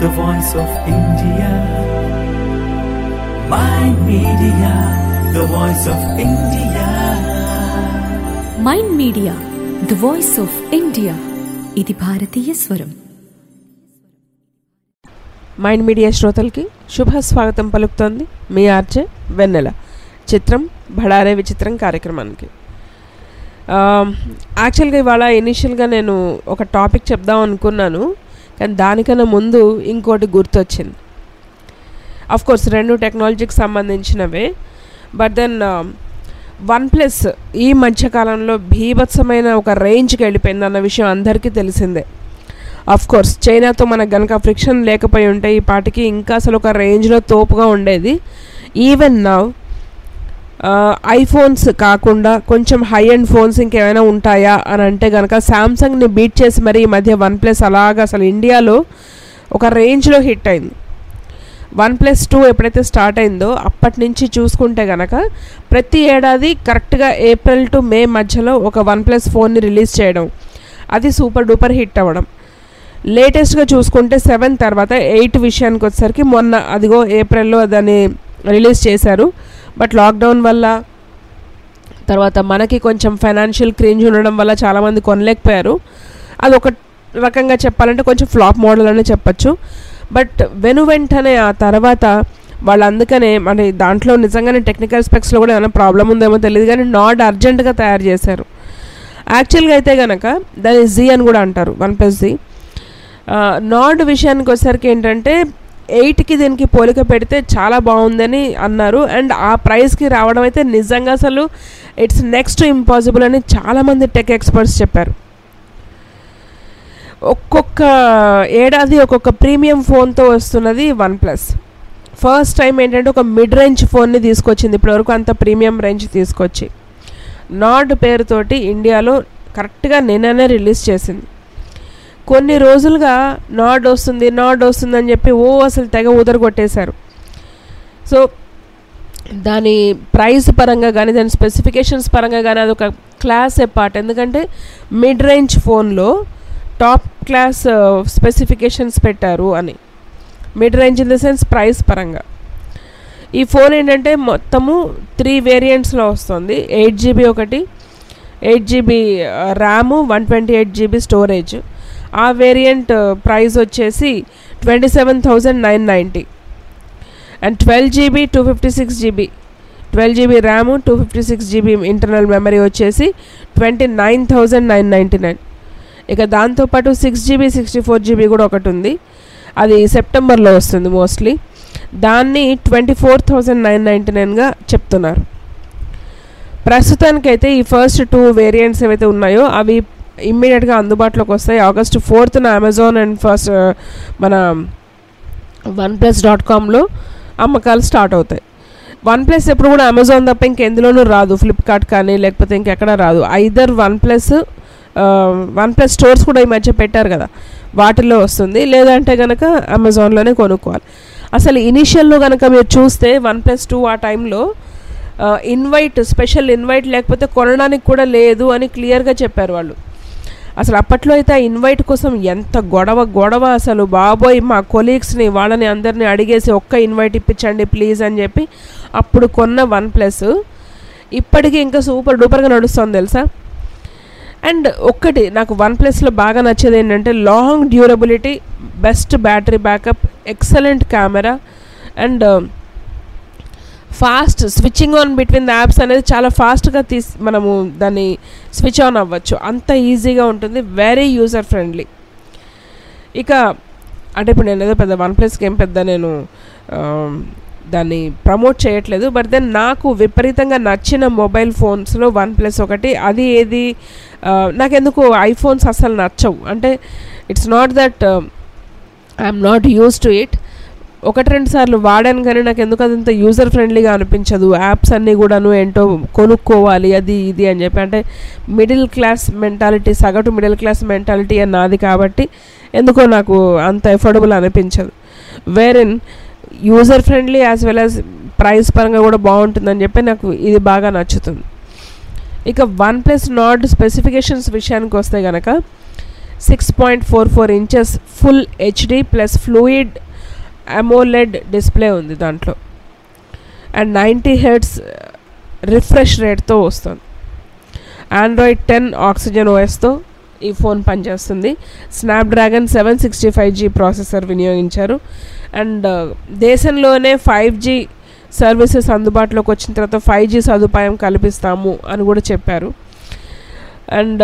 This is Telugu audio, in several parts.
the voice of India. My media, the voice of India. Mind Media the voice of India ఇది భారతీయ స్వరం మైండ్ మీడియా శ్రోతలకి శుభ స్వాగతం పలుకుతోంది మీ ఆర్జే వెన్నెల చిత్రం భడారే విచిత్రం కార్యక్రమానికి యాక్చువల్గా ఇవాళ ఇనిషియల్గా నేను ఒక టాపిక్ చెప్దాం అనుకున్నాను కానీ దానికన్నా ముందు ఇంకోటి గుర్తొచ్చింది అఫ్ కోర్స్ రెండు టెక్నాలజీకి సంబంధించినవే బట్ దెన్ వన్ ప్లస్ ఈ మధ్యకాలంలో భీభత్సమైన ఒక రేంజ్కి వెళ్ళిపోయింది అన్న విషయం అందరికీ తెలిసిందే అఫ్ కోర్స్ చైనాతో మనకు గనక ఫ్రిక్షన్ లేకపోయి ఉంటే ఈ పాటికి ఇంకా అసలు ఒక రేంజ్లో తోపుగా ఉండేది ఈవెన్ నవ్ ఐఫోన్స్ కాకుండా కొంచెం హై అండ్ ఫోన్స్ ఇంకేమైనా ఉంటాయా అని అంటే కనుక శాంసంగ్ని బీట్ చేసి మరి ఈ మధ్య వన్ ప్లస్ అలాగా అసలు ఇండియాలో ఒక రేంజ్లో హిట్ అయింది వన్ ప్లస్ టూ ఎప్పుడైతే స్టార్ట్ అయిందో అప్పటి నుంచి చూసుకుంటే కనుక ప్రతి ఏడాది కరెక్ట్గా ఏప్రిల్ టు మే మధ్యలో ఒక వన్ ప్లస్ ఫోన్ని రిలీజ్ చేయడం అది సూపర్ డూపర్ హిట్ అవ్వడం లేటెస్ట్గా చూసుకుంటే సెవెన్ తర్వాత ఎయిట్ విషయానికి వచ్చేసరికి మొన్న అదిగో ఏప్రిల్లో దాన్ని రిలీజ్ చేశారు బట్ లాక్డౌన్ వల్ల తర్వాత మనకి కొంచెం ఫైనాన్షియల్ క్రేంజ్ ఉండడం వల్ల చాలామంది కొనలేకపోయారు అది ఒక రకంగా చెప్పాలంటే కొంచెం ఫ్లాప్ మోడల్ అనే చెప్పచ్చు బట్ వెను వెంటనే ఆ తర్వాత వాళ్ళు అందుకనే మన దాంట్లో నిజంగానే టెక్నికల్ స్పెక్స్లో కూడా ఏమైనా ప్రాబ్లం ఉందేమో తెలియదు కానీ నాట్ అర్జెంటుగా తయారు చేశారు యాక్చువల్గా అయితే కనుక దాన్ని జీ అని కూడా అంటారు వన్ ప్లస్ జీ నాడ్ విషయానికి వచ్చేసరికి ఏంటంటే ఎయిట్కి దీనికి పోలిక పెడితే చాలా బాగుందని అన్నారు అండ్ ఆ ప్రైస్కి రావడం అయితే నిజంగా అసలు ఇట్స్ నెక్స్ట్ ఇంపాసిబుల్ అని చాలామంది టెక్ ఎక్స్పర్ట్స్ చెప్పారు ఒక్కొక్క ఏడాది ఒక్కొక్క ప్రీమియం ఫోన్తో వస్తున్నది వన్ ప్లస్ ఫస్ట్ టైం ఏంటంటే ఒక మిడ్ రేంజ్ ఫోన్ని తీసుకొచ్చింది ఇప్పటివరకు అంత ప్రీమియం రేంజ్ తీసుకొచ్చి నాడ్ పేరుతోటి ఇండియాలో కరెక్ట్గా నిన్ననే రిలీజ్ చేసింది కొన్ని రోజులుగా నాడ్ వస్తుంది నాడ్ వస్తుంది అని చెప్పి ఓ అసలు తెగ ఉదర కొట్టేశారు సో దాని ప్రైస్ పరంగా కానీ దాని స్పెసిఫికేషన్స్ పరంగా కానీ అదొక క్లాస్ ఏ పార్ట్ ఎందుకంటే మిడ్ రేంజ్ ఫోన్లో టాప్ క్లాస్ స్పెసిఫికేషన్స్ పెట్టారు అని mid range in the sense price పరంగా ఈ ఫోన్ ఏంటంటే మొత్తము త్రీ వేరియంట్స్లో వస్తుంది ఎయిట్ జీబీ ఒకటి eight GB RAM one twenty eight GB storage ఆ వేరియంట్ ప్రైస్ వచ్చేసి twenty seven thousand nine ninety and twelve GB two fifty six GB twelve GB RAM two fifty six GB internal memory వచ్చేసి twenty nine thousand nine ninety nine ఇక దాంతోపాటు six GB sixty four GB కూడా ఒకటి ఉంది అది సెప్టెంబర్లో వస్తుంది మోస్ట్లీ దాన్ని twenty four thousand nine ninety నైన్గా చెప్తున్నారు ప్రస్తుతానికైతే ఈ ఫస్ట్ టూ వేరియంట్స్ ఏవైతే ఉన్నాయో అవి ఇమ్మీడియట్గా అందుబాటులోకి వస్తాయి ఆగస్టు ఫోర్త్న అమెజాన్ అండ్ ఫస్ట్ మన వన్ ప్లస్ డాట్ కామ్లో అమ్మకాలు స్టార్ట్ అవుతాయి వన్ ప్లస్ ఎప్పుడు కూడా అమెజాన్ తప్ప ఇంకెందులోనూ రాదు ఫ్లిప్కార్ట్ కానీ లేకపోతే ఇంకెక్కడ రాదు either OnePlus OnePlus stores కూడా ఈ మధ్య పెట్టారు కదా వాటిల్లో వస్తుంది లేదంటే కనుక అమెజాన్లోనే కొనుక్కోవాలి అసలు ఇనీషియల్లో కనుక మీరు చూస్తే వన్ ప్లస్ టూ ఆ టైంలో ఇన్వైట్ స్పెషల్ ఇన్వైట్ లేకపోతే కొనడానికి కూడా లేదు అని క్లియర్గా చెప్పారు వాళ్ళు అసలు అప్పట్లో అయితే ఆ ఇన్వైట్ కోసం ఎంత గొడవ గొడవ అసలు బాబోయ్ మా కొలీగ్స్ని వాళ్ళని అందరినీ అడిగేసి ఒక్క ఇన్వైట్ ఇప్పించండి ప్లీజ్ అని చెప్పి అప్పుడు కొన్న వన్ ప్లస్ ఇప్పటికీ ఇంకా సూపర్ డూపర్గా నడుస్తుంది తెలుసా అండ్ ఒక్కటి నాకు వన్ ప్లస్లో బాగా నచ్చేది ఏంటంటే long durability best battery backup excellent camera and fast switching on between the apps అనేది చాలా ఫాస్ట్గా తీసి మనము దాన్ని స్విచ్ ఆన్ అవ్వచ్చు అంత ఈజీగా ఉంటుంది వెరీ యూజర్ ఫ్రెండ్లీ ఇక అంటే ఇప్పుడు నేను ఏదో పెద్ద వన్ ప్లస్కి ఏం పెద్ద నేను దాన్ని ప్రమోట్ చేయట్లేదు బట్ దెన్ నాకు విపరీతంగా నచ్చిన మొబైల్ ఫోన్స్లో వన్ ప్లస్ ఒకటి అది ఏది నాకెందుకు ఐఫోన్స్ అసలు నచ్చవు అంటే it's not that I'm not use to it ఒకటి రెండు సార్లు వాడాను కానీ నాకు ఎందుకు అదంత యూజర్ ఫ్రెండ్లీగా అనిపించదు యాప్స్ అన్నీ కూడాను ఏంటో కొనుక్కోవాలి అది ఇది అని చెప్పి అంటే మిడిల్ క్లాస్ మెంటాలిటీ సగటు మిడిల్ క్లాస్ మెంటాలిటీ అని నాది కాబట్టి ఎందుకో నాకు అంత ఎఫోర్డబుల్ అనిపించదు వేరెన్ user friendly as well as price పరంగా కూడా బాగుంటుందని చెప్పి నాకు ఇది బాగా నచ్చుతుంది ఇక వన్ ప్లస్ నాట్ స్పెసిఫికేషన్స్ విషయానికి వస్తే కనుక six point four four inches full HD plus fluid AMOLED display ఉంది దాంట్లో అండ్ నైంటీ హెడ్స్ రిఫ్రెష్ రేట్తో వస్తుంది ఆండ్రాయిడ్ టెన్ ఆక్సిజన్ ఓఎస్తో ఈ ఫోన్ పనిచేస్తుంది Snapdragon seven sixty five G processor వినియోగించారు అండ్ దేశంలోనే ఫైవ్ జీ సర్వీసెస్ అందుబాటులోకి వచ్చిన తర్వాత ఫైవ్ జీ సదుపాయం కల్పిస్తాము అని కూడా చెప్పారు అండ్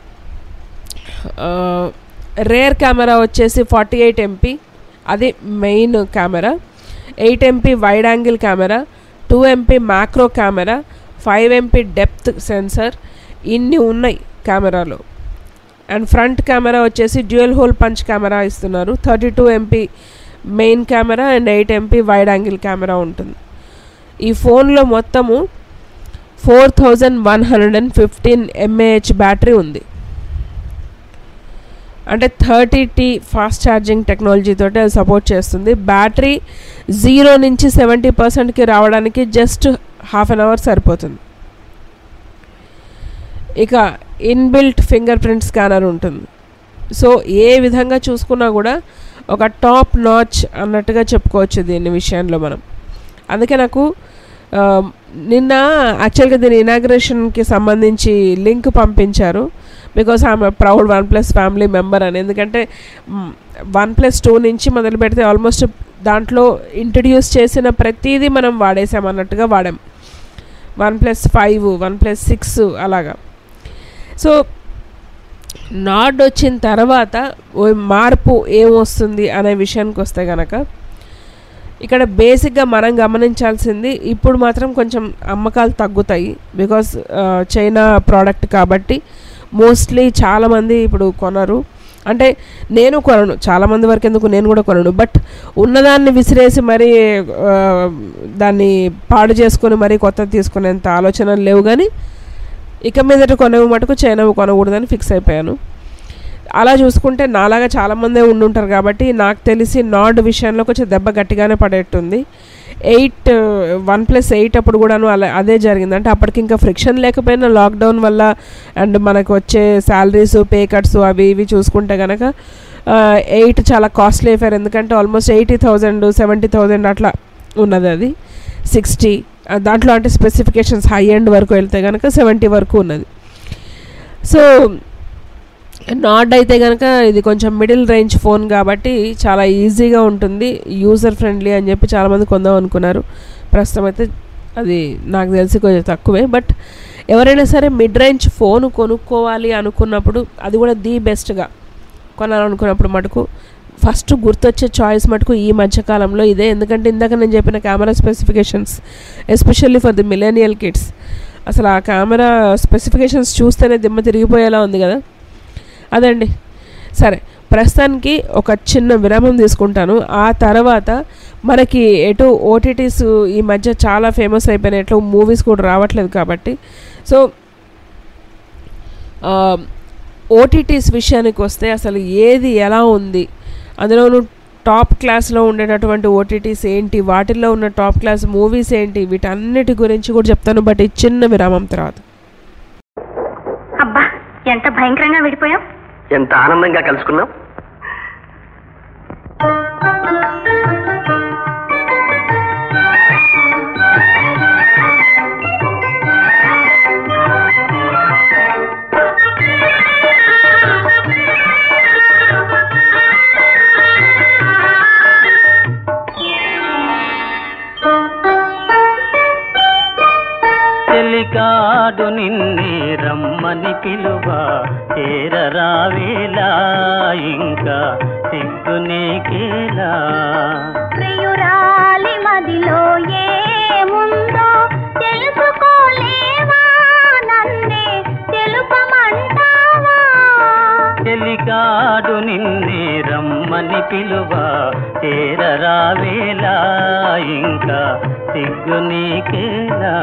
రేర్ కెమెరా వచ్చేసి ఫార్టీ ఎయిట్ ఎంపీ అది main camera eight MP wide angle camera two MP macro camera five MP depth sensor ఇన్ని ఉన్నాయి కెమెరాలో అండ్ ఫ్రంట్ కెమెరా వచ్చేసి డ్యూయల్ హోల్ పంచ్ కెమెరా ఇస్తున్నారు thirty two MP main camera and eight MP wide angle camera ఉంటుంది ఈ ఫోన్లో మొత్తము four thousand one hundred and fifteen mAh battery ఉంది అంటే థర్టీ టీ ఫాస్ట్ ఛార్జింగ్ టెక్నాలజీతో అది సపోర్ట్ చేస్తుంది బ్యాటరీ జీరో నుంచి సెవెంటీ పర్సెంట్కి రావడానికి జస్ట్ హాఫ్ అన్ అవర్ సరిపోతుంది ఇక ఇన్బిల్ట్ ఫింగర్ ప్రింట్ స్కానర్ ఉంటుంది సో ఏ విధంగా చూసుకున్నా కూడా ఒక టాప్ నాచ్ అన్నట్టుగా చెప్పుకోవచ్చు దీని విషయంలో మనం అందుకే నాకు ఆ, నిన్న యాక్చువల్గా దీని ఇనాగ్రేషన్కి సంబంధించి లింక్ పంపించారు బికాస్ ఆమె proud OnePlus family member అని ఎందుకంటే వన్ ప్లస్ టూ నుంచి మొదలు పెడితే ఆల్మోస్ట్ దాంట్లో ఇంట్రడ్యూస్ చేసిన ప్రతిదీ మనం వాడేసాం అన్నట్టుగా వాడాం OnePlus five OnePlus six అలాగా సో నాడ్ వచ్చిన తర్వాత ఓ మార్పు ఏమొస్తుంది అనే విషయానికి వస్తే గనక ఇక్కడ బేసిక్గా మనం గమనించాల్సింది ఇప్పుడు మాత్రం కొంచెం అమ్మకాలు తగ్గుతాయి బికాస్ చైనా ప్రోడక్ట్ కాబట్టి మోస్ట్లీ చాలామంది ఇప్పుడు కొనరు అంటే నేను కొనను చాలామంది వరకు ఎందుకు నేను కూడా కొనను బట్ ఉన్నదాన్ని విసిరేసి మరీ ఆ, దాన్ని పాడు చేసుకొని మరీ కొత్తది తీసుకునేంత ఆలోచనలు లేవు కానీ ఇక మీదట కొనవు మటుకు చైనవి కొనకూడదని ఫిక్స్ అయిపోయాను అలా చూసుకుంటే నాలాగా చాలామందే ఉండుంటారు కాబట్టి నాకు తెలిసి నాడ్ విషయంలో కొంచెం దెబ్బ గట్టిగానే పడేట్టుంది ఎయిట్ వన్ ప్లస్ ఎయిట్ అప్పుడు కూడాను అలా అదే జరిగింది అంటే అప్పటికి ఇంకా ఫ్రిక్షన్ లేకపోయినా లాక్డౌన్ వల్ల అండ్ మనకు వచ్చే శాలరీస్ పే కట్స్ అవి ఇవి చూసుకుంటే కనుక ఎయిట్ చాలా కాస్ట్లీ ఫేర్ ఎందుకంటే almost eighty thousand seventy thousand అట్లా ఉన్నది అది సిక్స్టీ దాంట్లో అంటే స్పెసిఫికేషన్స్ హై ఎండ్ వరకు వెళ్తే కనుక సెవెంటీ వరకు ఉన్నది సో నాడ్ అయితే కనుక ఇది కొంచెం మిడిల్ రేంజ్ ఫోన్ కాబట్టి చాలా ఈజీగా ఉంటుంది యూజర్ ఫ్రెండ్లీ అని చెప్పి చాలామంది కొందాం అనుకున్నారు ప్రస్తుతం అయితే అది నాకు తెలిసి కొంచెం తక్కువే బట్ ఎవరైనా సరే మిడ్ రేంజ్ ఫోన్ కొనుక్కోవాలి అనుకున్నప్పుడు అది కూడా ది బెస్ట్గా కొనాలనుకున్నప్పుడు మటుకు ఫస్ట్ గుర్తొచ్చే చాయిస్ మటుకు ఈ మధ్యకాలంలో ఇదే ఎందుకంటే ఇందాక నేను చెప్పిన camera specifications especially for the millennial kids అసలు ఆ కెమెరా స్పెసిఫికేషన్స్ చూస్తేనే దిమ్మ తిరిగిపోయేలా ఉంది కదా అదండి సరే ప్రస్తుతానికి ఒక చిన్న విరామం తీసుకుంటాను ఆ తర్వాత మనకి ఎటు ఓటీటీస్ ఈ మధ్య చాలా ఫేమస్ అయిపోయినాయి ఎట్లా మూవీస్ కూడా రావట్లేదు కాబట్టి సో ఓటీటీస్ విషయానికి వస్తే అసలు ఏది ఎలా ఉంది అందులోనూ టాప్ క్లాస్లో ఉండేటటువంటి ఓటీటీస్ ఏంటి వాటిల్లో ఉన్న టాప్ క్లాస్ మూవీస్ ఏంటి వీటన్నిటి గురించి కూడా చెప్తాను బట్ ఈ చిన్న విరామం తర్వాత అబ్బా ఎంత భయంకరంగా విడిపోయాం ఎంత ఆనందంగా కలుసుకున్నాం చెలికాడు నిన్నే రమ్మని పిలువ చేరరావేలా ఇంకా సిగ్గు నీకేలా ప్రియురాలి మదిలో ఏముందో తెలుసుకోలేవా నన్నే తెలుపమంటావా చెలికాడు నిన్నే రమ్మని పిలువ చేరరావేలా ఇంకా సిగ్గు నీకేలా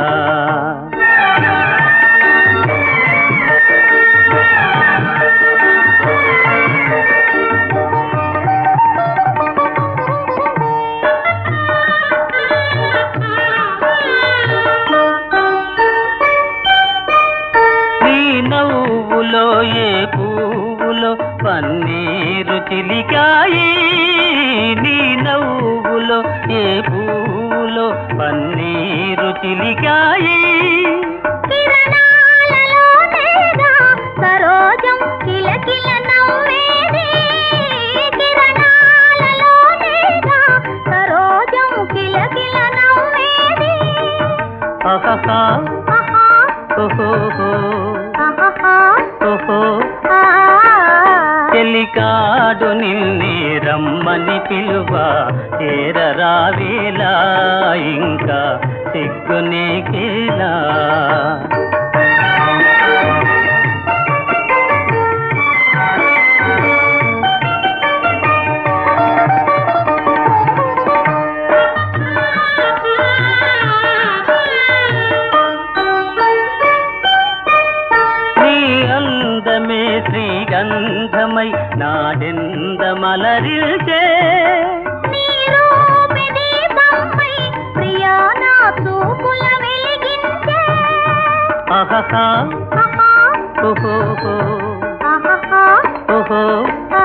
నీ నవ్వులో ఏ పువ్వులో పన పూలో ఏ పూలో పన్నీరు చిలికాయి కిరణాలలో తేగా సరోజం కిలకిల నవ్వేది కిరణాలలో తేగా సరోజం కిలకిల నవ్వేది అహహా ఆహా ఓహోహో ఆహా ఓహో ఆ చెలికాడు నిన్నే రమ్మని పిలువ చేరరావేలా ఇంకా సిగ్గునేకేలా నీ అందమే శ్రీగంధమై నాడెందమలరిల్చే నీరూపి దీపంపై ప్రియా నా చూపుల వెలిగించే అహహా ఆహా ఓహోహో ఆహా ఓహో ఆ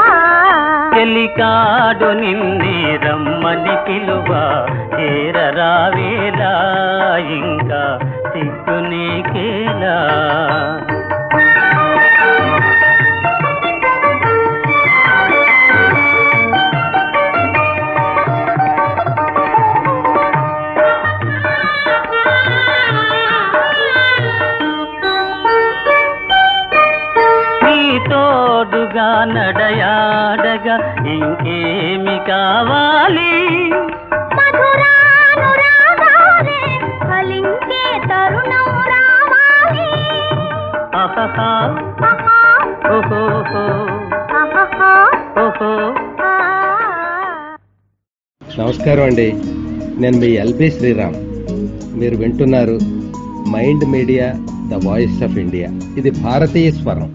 చెలికాడు నిన్నే రమ్మని పిలువ చేరరావేలా ఇంకా సిగ్గునేకేలా నీ తోడుగా నడయాడగా ఇంకేమి కావాలి మధురానురాగాలే ఫలించే తరుణం రావాలి అహహా ఆహా ఓహోహో ఆహా ఓహో ఆ నమస్కారం అండి నేను మీ ఎల్బి శ్రీరామ్ మీరు వింటున్నారు Mind Media the voice of India ఇది భారతీయ స్వరం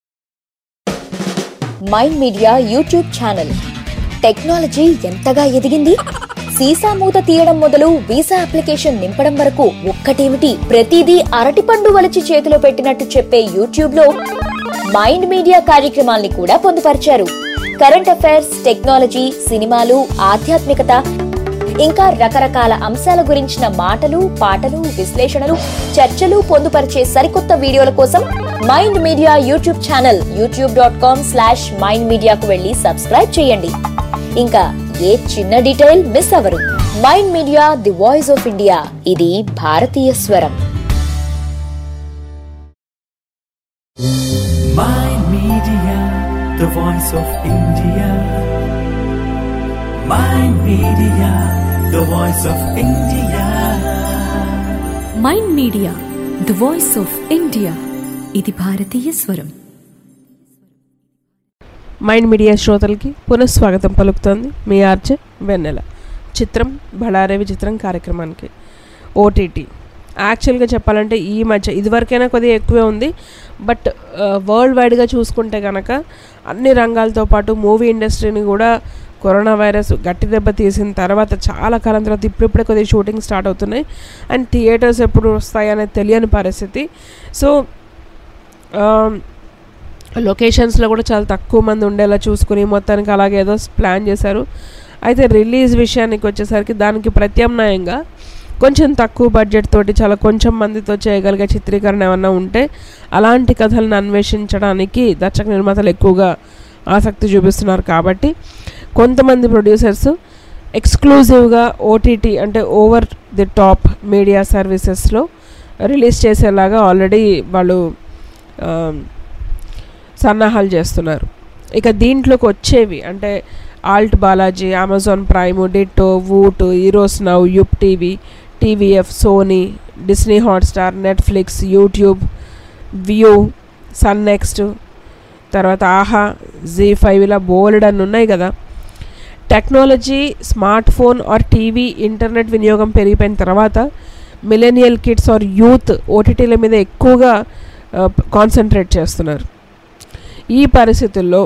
Mind Media YouTube channel technology ఎంతగా ఎదిగింది సీసా మూత తీయడం మొదలు వీసా అప్లికేషన్ నింపడం వరకు ఒక్కటేమిటి ప్రతిదీ అరటిపండు వలిచి చేతిలో పెట్టినట్టు చెప్పే యూట్యూబ్ లో మైండ్ మీడియా కార్యక్రమాల్ని కూడా పొందుపరిచారు కరెంట్ అఫైర్స్ టెక్నాలజీ సినిమాలు ఆధ్యాత్మికత ఇంకా రకరకాల అంశాల గురించిన మాటలు పాటలు విశ్లేషణలు చర్చలు పొందుపరిచే సరికొత్త వీడియోల కోసం Mind Media YouTube channel YouTube dot com slash Mind మీడియాకు వెళ్ళి సబ్స్క్రైబ్ చేయండి ఇంకా ఏ చిన్న డీటెయిల్ మిస్ అవరు Mind Media the voice of India ఇది భారతీయ స్వరం Mind Media, the voice of India. Mind Media, the voice of India. Mind Media the voice of India ఇది భారతీయ స్వరం మైండ్ మీడియా శ్రోతలకి పునఃస్వాగతం పలుకుతోంది మీ ఆర్జే వెన్నెల చిత్రం బళారే విచిత్రం కార్యక్రమానికి ఓటీటీ యాక్చువల్గా చెప్పాలంటే ఈ మధ్య ఇదివరకైనా కొద్దిగా ఎక్కువే ఉంది బట్ వరల్డ్ వైడ్గా చూసుకుంటే కనుక అన్ని రంగాలతో పాటు మూవీ ఇండస్ట్రీని కూడా కరోనా వైరస్ గట్టి దెబ్బ తీసిన తర్వాత చాలా కాలం తర్వాత ఇప్పుడిప్పుడే కొద్దిగా షూటింగ్ స్టార్ట్ అవుతున్నాయి అండ్ థియేటర్స్ ఎప్పుడు వస్తాయి అనేది తెలియని పరిస్థితి సో లొకేషన్స్లో కూడా చాలా తక్కువ మంది ఉండేలా చూసుకుని మొత్తానికి అలాగే ఏదో ప్లాన్ చేశారు అయితే రిలీజ్ విషయానికి వచ్చేసరికి దానికి ప్రత్యామ్నాయంగా కొంచెం తక్కువ బడ్జెట్ తోటి చాలా కొంచెం మందితో చేయగలిగే చిత్రీకరణ ఏమన్నా ఉంటే అలాంటి కథలను అన్వేషించడానికి దర్శక నిర్మాతలు ఎక్కువగా ఆసక్తి చూపిస్తున్నారు కాబట్టి కొంతమంది ప్రొడ్యూసర్స్ ఎక్స్క్లూజివ్గా ఓటీటీ అంటే ఓవర్ ది టాప్ మీడియా సర్వీసెస్లో రిలీజ్ చేసేలాగా ఆల్రెడీ వాళ్ళు ఆ, సన్నాహాలు చేస్తున్నారు ఇక దీంట్లోకి వచ్చేవి అంటే ALT Balaji Amazon Prime ditto Voot Eros Now Yupp TV TVF Sony Disney Hotstar Netflix YouTube view Sun NXT తర్వాత ఆహా జీ ఫైవ్ ఇలా బోల్డ్ అని ఉన్నాయి కదా technology smart phone or TV internet వినియోగం పెరిగిపోయిన తర్వాత మిలేనియల్ కిడ్స్ ఆర్ యూత్ ఓటీటీల మీద ఎక్కువగా కాన్సన్ట్రేట్ చేస్తున్నారు ఈ పరిస్థితుల్లో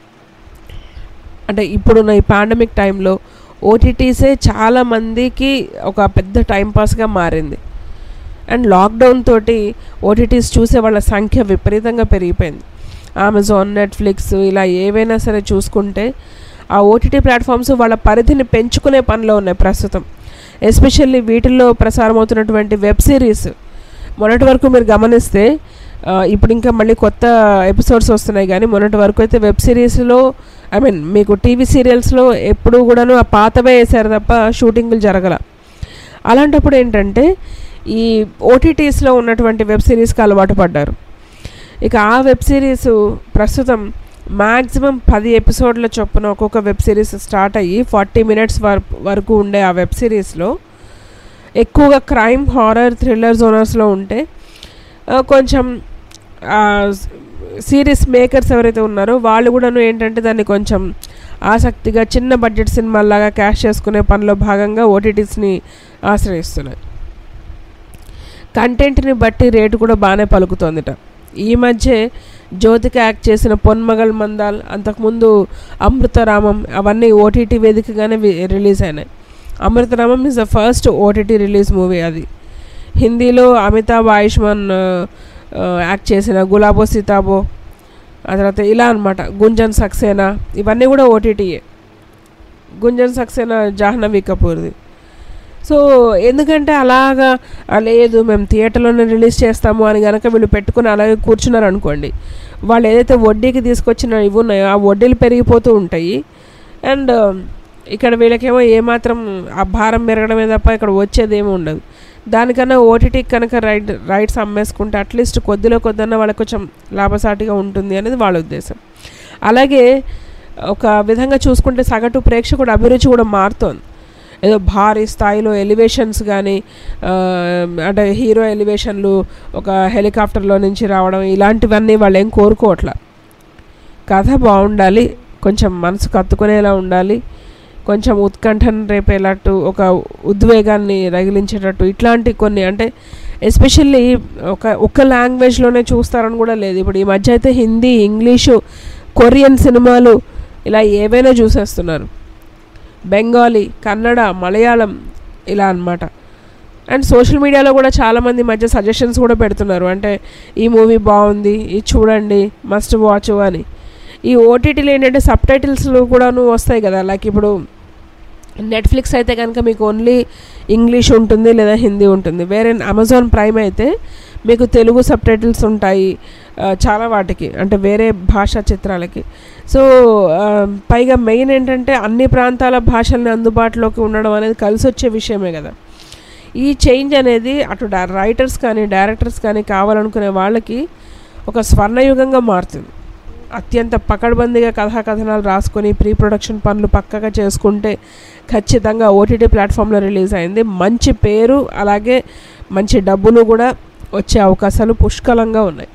అంటే ఇప్పుడున్న ఈ పాండమిక్ టైంలో ఓటీటీసే చాలా మందికి ఒక పెద్ద టైంపాస్గా మారింది అండ్ లాక్డౌన్ తోటి ఓటీటీస్ చూసే వాళ్ళ సంఖ్య విపరీతంగా పెరిగిపోయింది అమెజాన్ నెట్ఫ్లిక్స్ ఇలా ఏవైనా సరే చూసుకుంటే ఆ ఓటీటీ ప్లాట్ఫామ్స్ వాళ్ళ పరిధిని పెంచుకునే పనిలో ఉన్నాయి ప్రస్తుతం ఎస్పెషల్లీ వీటిల్లో ప్రసారం అవుతున్నటువంటి వెబ్ సిరీస్ మొన్నటి వరకు మీరు గమనిస్తే ఆ, ఇప్పుడు ఇంకా మళ్ళీ కొత్త ఎపిసోడ్స్ వస్తున్నాయి కానీ మొన్నటి వరకు అయితే వెబ్ సిరీస్లో ఐ మీన్ మీకు టీవీ సీరియల్స్లో ఎప్పుడు కూడాను ఆ పాతవే వేసారు తప్ప షూటింగ్లు జరగల అలాంటప్పుడు ఏంటంటే ఈ ఓటీటీస్లో ఉన్నటువంటి వెబ్ సిరీస్కి అలవాటు పడ్డారు ఇక ఆ వెబ్ సిరీస్ ప్రస్తుతం మ్యాక్సిమం పది ఎపిసోడ్ల చొప్పున ఒక్కొక్క వెబ్ సిరీస్ స్టార్ట్ అయ్యి ఫార్టీ మినిట్స్ వరకు ఉండే ఆ వెబ్ సిరీస్లో ఎక్కువగా క్రైమ్ హారర్ థ్రిల్లర్ జోనర్స్లో ఉంటే ఆ, కొంచెం సిరీస్ మేకర్స్ ఎవరైతే ఉన్నారో వాళ్ళు కూడాను ఏంటంటే దాన్ని కొంచెం ఆసక్తిగా చిన్న బడ్జెట్ సినిమాలాగా క్యాష్ చేసుకునే పనిలో భాగంగా ఓటీటీస్ని ఆశ్రయిస్తున్నాయి కంటెంట్ని బట్టి రేటు కూడా బాగానే పలుకుతోందిట ఈ మధ్య జ్యోతిక యాక్ట్ చేసిన పొన్మగల్ మందాల్ అంతకుముందు అమృతరామం అవన్నీ ఓటీటీ వేదికగానే వి- రిలీజ్ అయినాయి Amrutharamam is the first OTT release movie అది హిందీలో అమితాబ్ ఆయుష్మాన్ ఆ, ఆ, యాక్ట్ చేసిన గులాబో సీతాబో ఆ తర్వాత ఇలా అనమాట గుంజన్ సక్సేనా ఇవన్నీ కూడా ఓటీటీయే గుంజన్ సక్సేనా జాహ్నవి కపూర్ది సో ఎందుకంటే అలాగా "ఆ, లేదు మేము థియేటర్లోనే రిలీజ్ చేస్తాము అని కనుక వీళ్ళు పెట్టుకుని అలాగే కూర్చున్నారు అనుకోండి వాళ్ళు ఏదైతే వడ్డీకి తీసుకొచ్చిన ఇవి ఉన్నాయో ఆ వడ్డీలు పెరిగిపోతూ ఉంటాయి అండ్ ఇక్కడ వీళ్ళకేమో ఏమాత్రం ఆ భారం పెరగడమే తప్ప ఇక్కడ వచ్చేది ఏమి ఉండదు దానికన్నా ఓటీటీకి కనుక రైట్ రైట్స్ అమ్మేసుకుంటే అట్లీస్ట్ కొద్దిలో కొద్దన్నా వాళ్ళకి కొంచెం లాభసాటిగా ఉంటుంది అనేది వాళ్ళ ఉద్దేశం అలాగే ఒక విధంగా చూసుకుంటే సగటు ప్రేక్షకుడు అభిరుచి కూడా మారుతోంది ఏదో భారీ స్థాయిలో ఎలివేషన్స్ కానీ అంటే హీరో ఎలివేషన్లు ఒక హెలికాప్టర్లో నుంచి రావడం ఇలాంటివన్నీ వాళ్ళు ఏం కోరుకోవట్లా కథ బాగుండాలి కొంచెం మనసు కత్తుకునేలా ఉండాలి కొంచెం ఉత్కంఠను రేపేలాట్టు ఒక ఉద్వేగాన్ని రగిలించేటట్టు ఇట్లాంటి కొన్ని అంటే ఎస్పెషల్లీ ఒక ఒక్క లాంగ్వేజ్లోనే చూస్తారని కూడా లేదు ఇప్పుడు ఈ మధ్య అయితే హిందీ ఇంగ్లీషు కొరియన్ సినిమాలు ఇలా ఏవైనా చూసేస్తున్నారు బెంగాలీ కన్నడ మలయాళం ఇలా అన్నమాట అండ్ సోషల్ మీడియాలో కూడా చాలామంది ఈ మధ్య సజెషన్స్ కూడా పెడుతున్నారు అంటే ఈ మూవీ బాగుంది ఇది చూడండి మస్ట్ వాచ్ అని ఈ ఓటీటీలో ఏంటంటే సబ్ టైటిల్స్లు కూడాను వస్తాయి కదా లైక్ ఇప్పుడు నెట్ఫ్లిక్స్ అయితే కనుక మీకు ఓన్లీ ఇంగ్లీష్ ఉంటుంది లేదా హిందీ ఉంటుంది వేరే అమెజాన్ ప్రైమ్ అయితే మీకు తెలుగు సబ్ టైటిల్స్ ఉంటాయి ఆ, చాలా వాటికి అంటే వేరే భాషా చిత్రాలకి సో ఆ, పైగా మెయిన్ ఏంటంటే అన్ని ప్రాంతాల భాషల్ని అందుబాటులోకి ఉండడం అనేది కలిసి వచ్చే విషయమే కదా ఈ చేంజ్ అనేది అటు డా రైటర్స్ కానీ డైరెక్టర్స్ కానీ కావాలనుకునే వాళ్ళకి ఒక స్వర్ణయుగంగా మారుతుంది అత్యంత పకడ్బందీగా కథా కథనాలు రాసుకొని ప్రీ ప్రొడక్షన్ పనులు పక్కగా చేసుకుంటే ఖచ్చితంగా ఓటీటీ ప్లాట్ఫామ్లో రిలీజ్ అయింది మంచి పేరు అలాగే మంచి డబ్బులు కూడా వచ్చే అవకాశాలు పుష్కలంగా ఉన్నాయి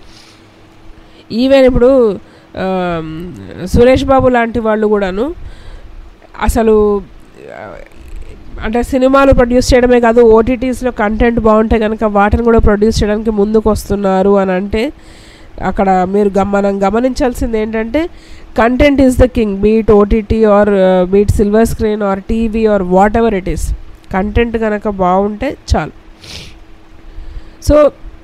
ఈవెన్ ఇప్పుడు ఆమ్, సురేష్ బాబు లాంటి వాళ్ళు కూడాను అసలు ఆ, అంటే సినిమాలు ప్రొడ్యూస్ చేయడమే కాదు ఓటీటీస్లో కంటెంట్ బాగుంటే కనుక వాటిని కూడా ప్రొడ్యూస్ చేయడానికి ముందుకు వస్తున్నారు అని అంటే అక్కడ మీరు గమ మనం గమనించాల్సింది ఏంటంటే content is the king be it OTT or be it silver screen or TV or whatever it is content కనుక బాగుంటే చాలు సో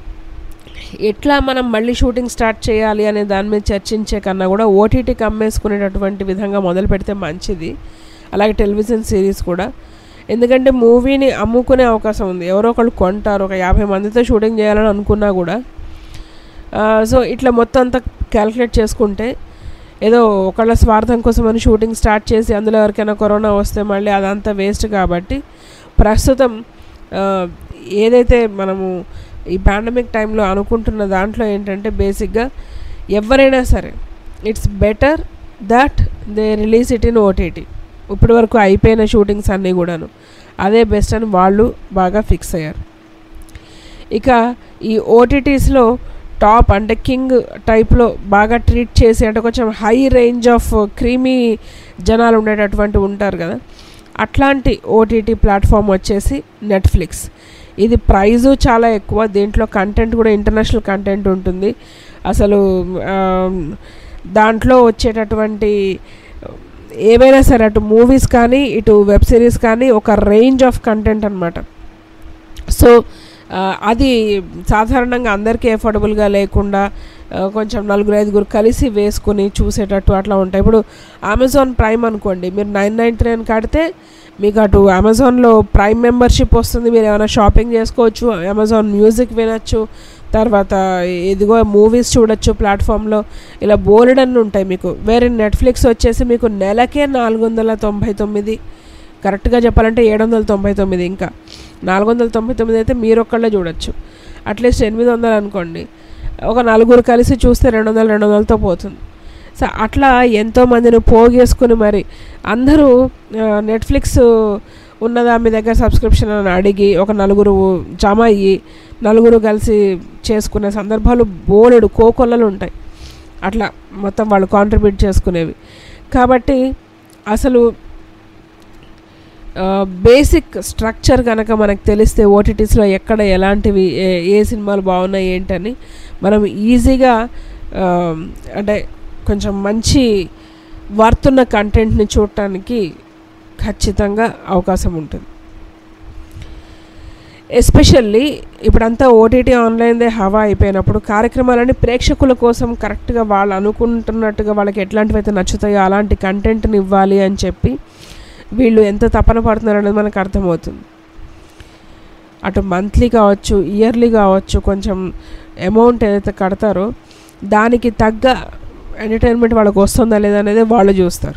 ఎట్లా మనం మళ్ళీ షూటింగ్ స్టార్ట్ చేయాలి అనే దాని మీద చర్చించే కన్నా కూడా ఓటీటీకి అమ్మేసుకునేటటువంటి విధంగా మొదలు పెడితే మంచిది అలాగే టెలివిజన్ సిరీస్ కూడా ఎందుకంటే మూవీని అమ్ముకునే అవకాశం ఉంది ఎవరో ఒకళ్ళు కొంటారు ఒక యాభై మందితో షూటింగ్ చేయాలని అనుకున్నా కూడా ఆ, సో ఇట్లా మొత్తం అంతా క్యాలిక్యులేట్ చేసుకుంటే ఏదో ఒకళ్ళ స్వార్థం కోసం అని షూటింగ్ స్టార్ట్ చేసి అందులో ఎవరికైనా కరోనా వస్తే మళ్ళీ అదంతా వేస్ట్ కాబట్టి ప్రస్తుతం ఆ, ఏదైతే మనము ఈ పాండమిక్ టైంలో అనుకుంటున్న దాంట్లో ఏంటంటే బేసిక్గా ఎవరైనా సరే it's better that they release it in OTT ఇప్పటి వరకు అయిపోయిన షూటింగ్స్ అన్నీ కూడాను అదే బెస్ట్ అని వాళ్ళు బాగా ఫిక్స్ అయ్యారు ఇక ఈ ఓటీటీస్లో టాప్ అంటే కింగ్ టైప్లో బాగా ట్రీట్ చేసి అంటే కొంచెం హై రేంజ్ ఆఫ్ క్రీమీ జనాలు ఉండేటటువంటి ఉంటారు కదా అట్లాంటి ఓటీటీ ప్లాట్ఫామ్ వచ్చేసి నెట్ఫ్లిక్స్ ఇది ప్రైజు చాలా ఎక్కువ దీంట్లో కంటెంట్ కూడా ఇంటర్నేషనల్ కంటెంట్ ఉంటుంది అసలు ఆ, దాంట్లో వచ్చేటటువంటి ఏవైనా సరే అటు మూవీస్ కానీ ఇటు వెబ్ సిరీస్ కానీ ఒక రేంజ్ ఆఫ్ కంటెంట్ అనమాట సో ఆ, అది సాధారణంగా అందరికీ ఎఫోర్డబుల్గా లేకుండా ఆ, కొంచెం నలుగురు ఐదుగురు కలిసి వేసుకుని చూసేటట్టు అట్లా ఉంటాయి ఇప్పుడు అమెజాన్ ప్రైమ్ అనుకోండి మీరు నైన్ నైంటీ నైన్ కడితే మీకు అటు అమెజాన్లో ప్రైమ్ మెంబర్షిప్ వస్తుంది మీరు ఏమైనా షాపింగ్ చేసుకోవచ్చు అమెజాన్ మ్యూజిక్ వినొచ్చు తర్వాత ఇదిగో మూవీస్ చూడొచ్చు ప్లాట్ఫామ్లో ఇలా బోలెడన్ని ఉంటాయి మీకు వేరే నెట్ఫ్లిక్స్ వచ్చేసి మీకు నెలకే నాలుగు వందల తొంభై తొమ్మిది కరెక్ట్గా చెప్పాలంటే ఏడు వందల తొంభై తొమ్మిది ఇంకా నాలుగు వందల తొంభై తొమ్మిది అయితే మీరు ఒక్కళ్ళే చూడొచ్చు అట్లీస్ట్ ఎనిమిది వందలు అనుకోండి ఒక నలుగురు కలిసి చూస్తే రెండు వందలు రెండు వందలతో పోతుంది సో అట్లా ఎంతో మందిని పోగేసుకుని మరి అందరూ ఆ, నెట్ఫ్లిక్స్ ఉన్నదా మీ దగ్గర సబ్స్క్రిప్షన్ అని అడిగి ఒక నలుగురు జమ అయ్యి నలుగురు కలిసి చేసుకునే సందర్భాలు బోలెడు కోకొల్లలు ఉంటాయి అట్లా మొత్తం వాళ్ళు కాంట్రిబ్యూట్ చేసుకునేవి కాబట్టి అసలు బేసిక్ స్ట్రక్చర్ కనుక మనకు తెలిస్తే ఓటీటీస్లో ఎక్కడ ఎలాంటివి ఏ ఏ సినిమాలు బాగున్నాయి ఏంటని మనం ఈజీగా ఆ, అంటే కొంచెం మంచి వర్తున్న కంటెంట్ని చూడటానికి ఖచ్చితంగా అవకాశం ఉంటుంది ఎస్పెషల్లీ ఇప్పుడంతా ఓటీటీ ఆన్లైన్దే హవా అయిపోయినప్పుడు కార్యక్రమాలని ప్రేక్షకుల కోసం కరెక్ట్గా వాళ్ళు అనుకుంటున్నట్టుగా వాళ్ళకి ఎట్లాంటివి అయితే నచ్చుతాయో అలాంటి కంటెంట్ని ఇవ్వాలి అని చెప్పి వీళ్ళు ఎంత తపన పడుతున్నారు అనేది మనకు అర్థమవుతుంది అటు మంత్లీ కావచ్చు ఇయర్లీ కావచ్చు కొంచెం అమౌంట్ ఏదైతే కడతారో దానికి తగ్గ ఎంటర్టైన్మెంట్ వాళ్ళకి వస్తుందా లేదా అనేది వాళ్ళు చూస్తారు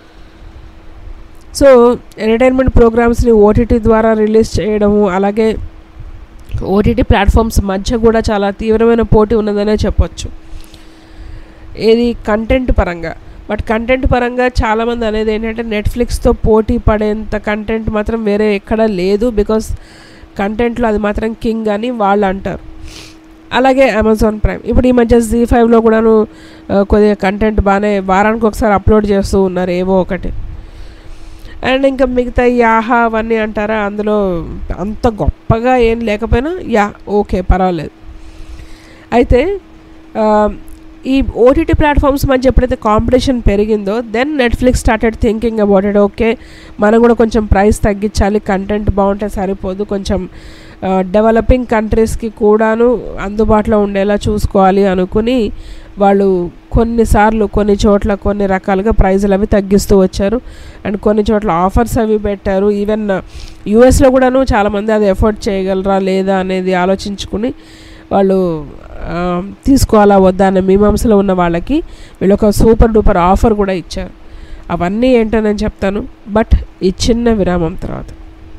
సో ఎంటర్టైన్మెంట్ ప్రోగ్రామ్స్ని ఓటీటీ ద్వారా రిలీజ్ చేయడము అలాగే ఓటీటీ ప్లాట్ఫామ్స్ మధ్య కూడా చాలా తీవ్రమైన పోటీ ఉన్నదనే చెప్పొచ్చు ఏది కంటెంట్ పరంగా బట్ కంటెంట్ పరంగా చాలామంది అనేది ఏంటంటే నెట్ఫ్లిక్స్తో పోటీ పడేంత కంటెంట్ మాత్రం వేరే ఎక్కడా లేదు బికాస్ కంటెంట్లో అది మాత్రం కింగ్ అని వాళ్ళు అంటారు అలాగే అమెజాన్ ప్రైమ్ ఇప్పుడు ఈ మధ్య జీ ఫైవ్లో కూడాను ఆ, కొద్దిగా కంటెంట్ బాగానే వారానికి ఒకసారి అప్లోడ్ చేస్తూ ఉన్నారు ఏవో ఒకటి అండ్ ఇంకా మిగతా ఈ ఆహా అవన్నీ అంటారా అందులో అంత గొప్పగా ఏం లేకపోయినా యా ఓకే పర్వాలేదు అయితే ఆ, ఈ ఓటీటీ ప్లాట్ఫామ్స్ మధ్య ఎప్పుడైతే కాంపిటీషన్ పెరిగిందో then Netflix started thinking about it okay మనం కూడా కొంచెం ప్రైస్ తగ్గించాలి కంటెంట్ బాగుంటే సరిపోదు కొంచెం డెవలపింగ్ కంట్రీస్కి కూడాను అందుబాటులో ఉండేలా చూసుకోవాలి అనుకుని వాళ్ళు కొన్నిసార్లు కొన్ని చోట్ల కొన్ని రకాలుగా ప్రైజులు అవి తగ్గిస్తూ వచ్చారు అండ్ కొన్ని చోట్ల ఆఫర్స్ అవి పెట్టారు ఈవెన్ యూఎస్లో కూడాను చాలామంది అది ఎఫోర్డ్ చేయగలరా లేదా అనేది ఆలోచించుకుని వాళ్ళు ఆ, తీసుకోవాలా వద్దా అనే మీమాంసలో ఉన్న వాళ్ళకి వీళ్ళు ఒక సూపర్ డూపర్ ఆఫర్ కూడా ఇచ్చారు అవన్నీ ఏంటో నేను చెప్తాను బట్ ఈ చిన్న విరామం తర్వాత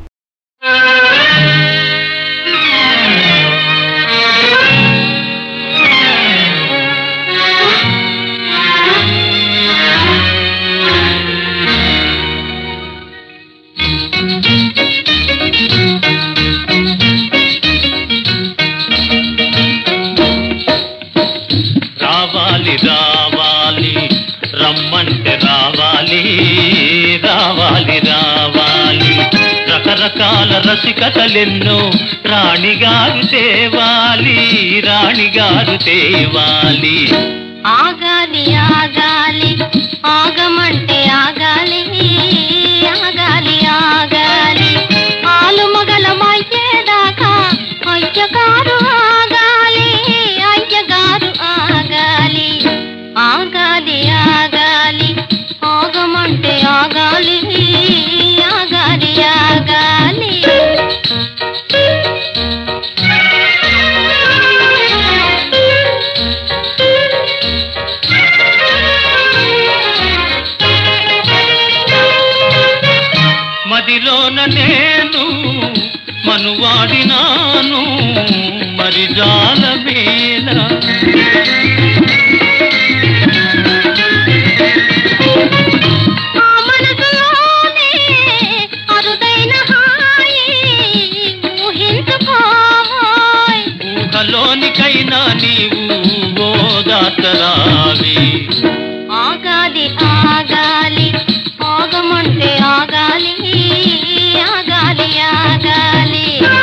రావాలి రావాలి రమ్మంటే రావాలి రావాలి రావాలి రకరకాల రసికతలెన్నో రాణిగారు తేవాలి రాణిగారు తేవాలి ఆగాలి ఆగాలి ఆగమంటే ఆగాలి ఆగాలి ఆగాలి ఆలు మగలమయ్యేదాకా అయ్యగారు ఆగాలి అయ్యగారు ఆగాలి ఆగాలి ఆగాలి ఆగమంటే ఆగాలి ఆగాలి ఆగాలి మదిలోన నేను మనువాడినాను మరి జాలమేల ఆ మనసులోనే అరుదైన హాయి ఊహించుకోయ్ ఊహలోనికైనా నీవు ఓదాతరావి ఆగాలి ఆగాలి ఆగమంటే ఆగాలి ఆగాలి ఆగాలి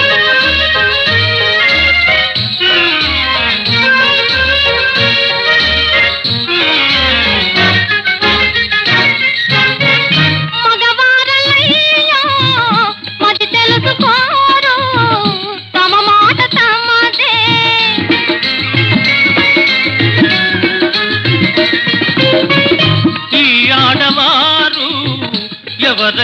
మగవారలయ్యో మతి తెలుసుకోరు తమ మాట తమదే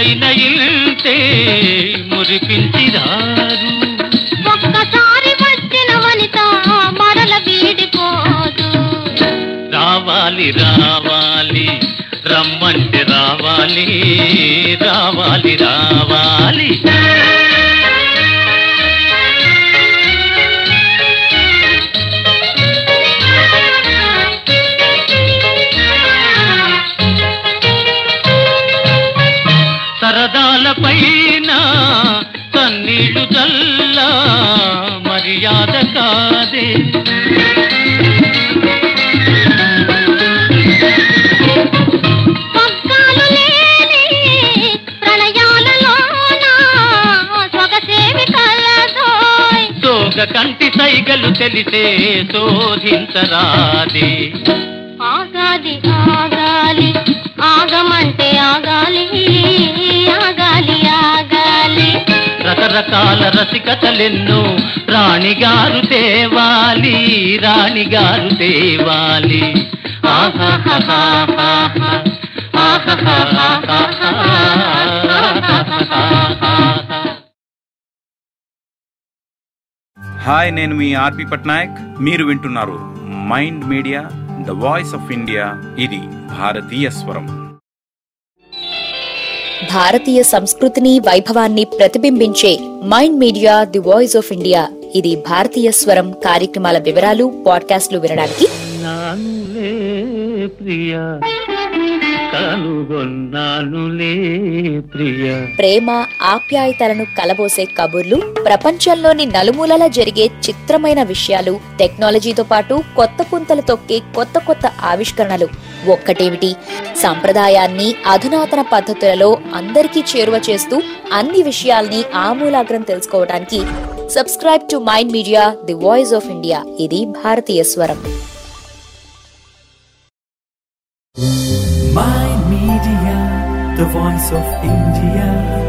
ఎప్పుడైనా ఇంతే మురిపించిరారు ఒక్కసారి వచ్చిన వనిత మరల వీడిపోదు రావాలి రావాలి రమ్మంటే రావాలి రావాలి రావాలి సరదాల పైన కన్నీళ్లు చల్లా మర్యాద కాదే పగ్గాలు లేని ప్రణయాలలోన సొగసేమి కలదోయ్ సోగ కంటి సైగలు తెలిసే శోధించరాదే ఆగాలి ఆగాలి ఆగమంటే ఆగాలి ఆగాలి ఆగాలి రకరకాల రసికతలెన్నో రాణిగారు తేవాలి రాణిగారు తేవాలి ఆహాహాహాహా. ఆహాహాహాహాహా. హాయ్ నేను మీ ఆర్పి పట్నాయక్ మీరు వింటున్నారు Mind Media the voice of India ఇది భారతీయ స్వరం భారతీయ సంస్కృతిని వైభవాన్ని ప్రతిబింబించే Mind Media the voice of India ఇది భారతీయ స్వరం కార్యక్రమాల వివరాలు పాడ్కాస్ట్లు వినడానికి నానులే ప్రియ కనుగొన్నానులే ప్రియ ప్రేమ ఆప్యాయతలను కలబోసే కబుర్లు ప్రపంచంలోని నలుమూలలా జరిగే చిత్రమైన విషయాలు టెక్నాలజీతో పాటు కొత్త పుంతలు తొక్కే కొత్త కొత్త ఆవిష్కరణలు ఒక్కటేమిటి సంప్రదాయాన్ని అధునాతన పద్ధతులలో అందరికీ చేరువ చేస్తూ అన్ని విషయాల్ని ఆమూలాగ్రం తెలుసుకోవడానికి subscribe to Mind Media the voice of India ఇది భారతీయ స్వరం Mind Media, the voice of India.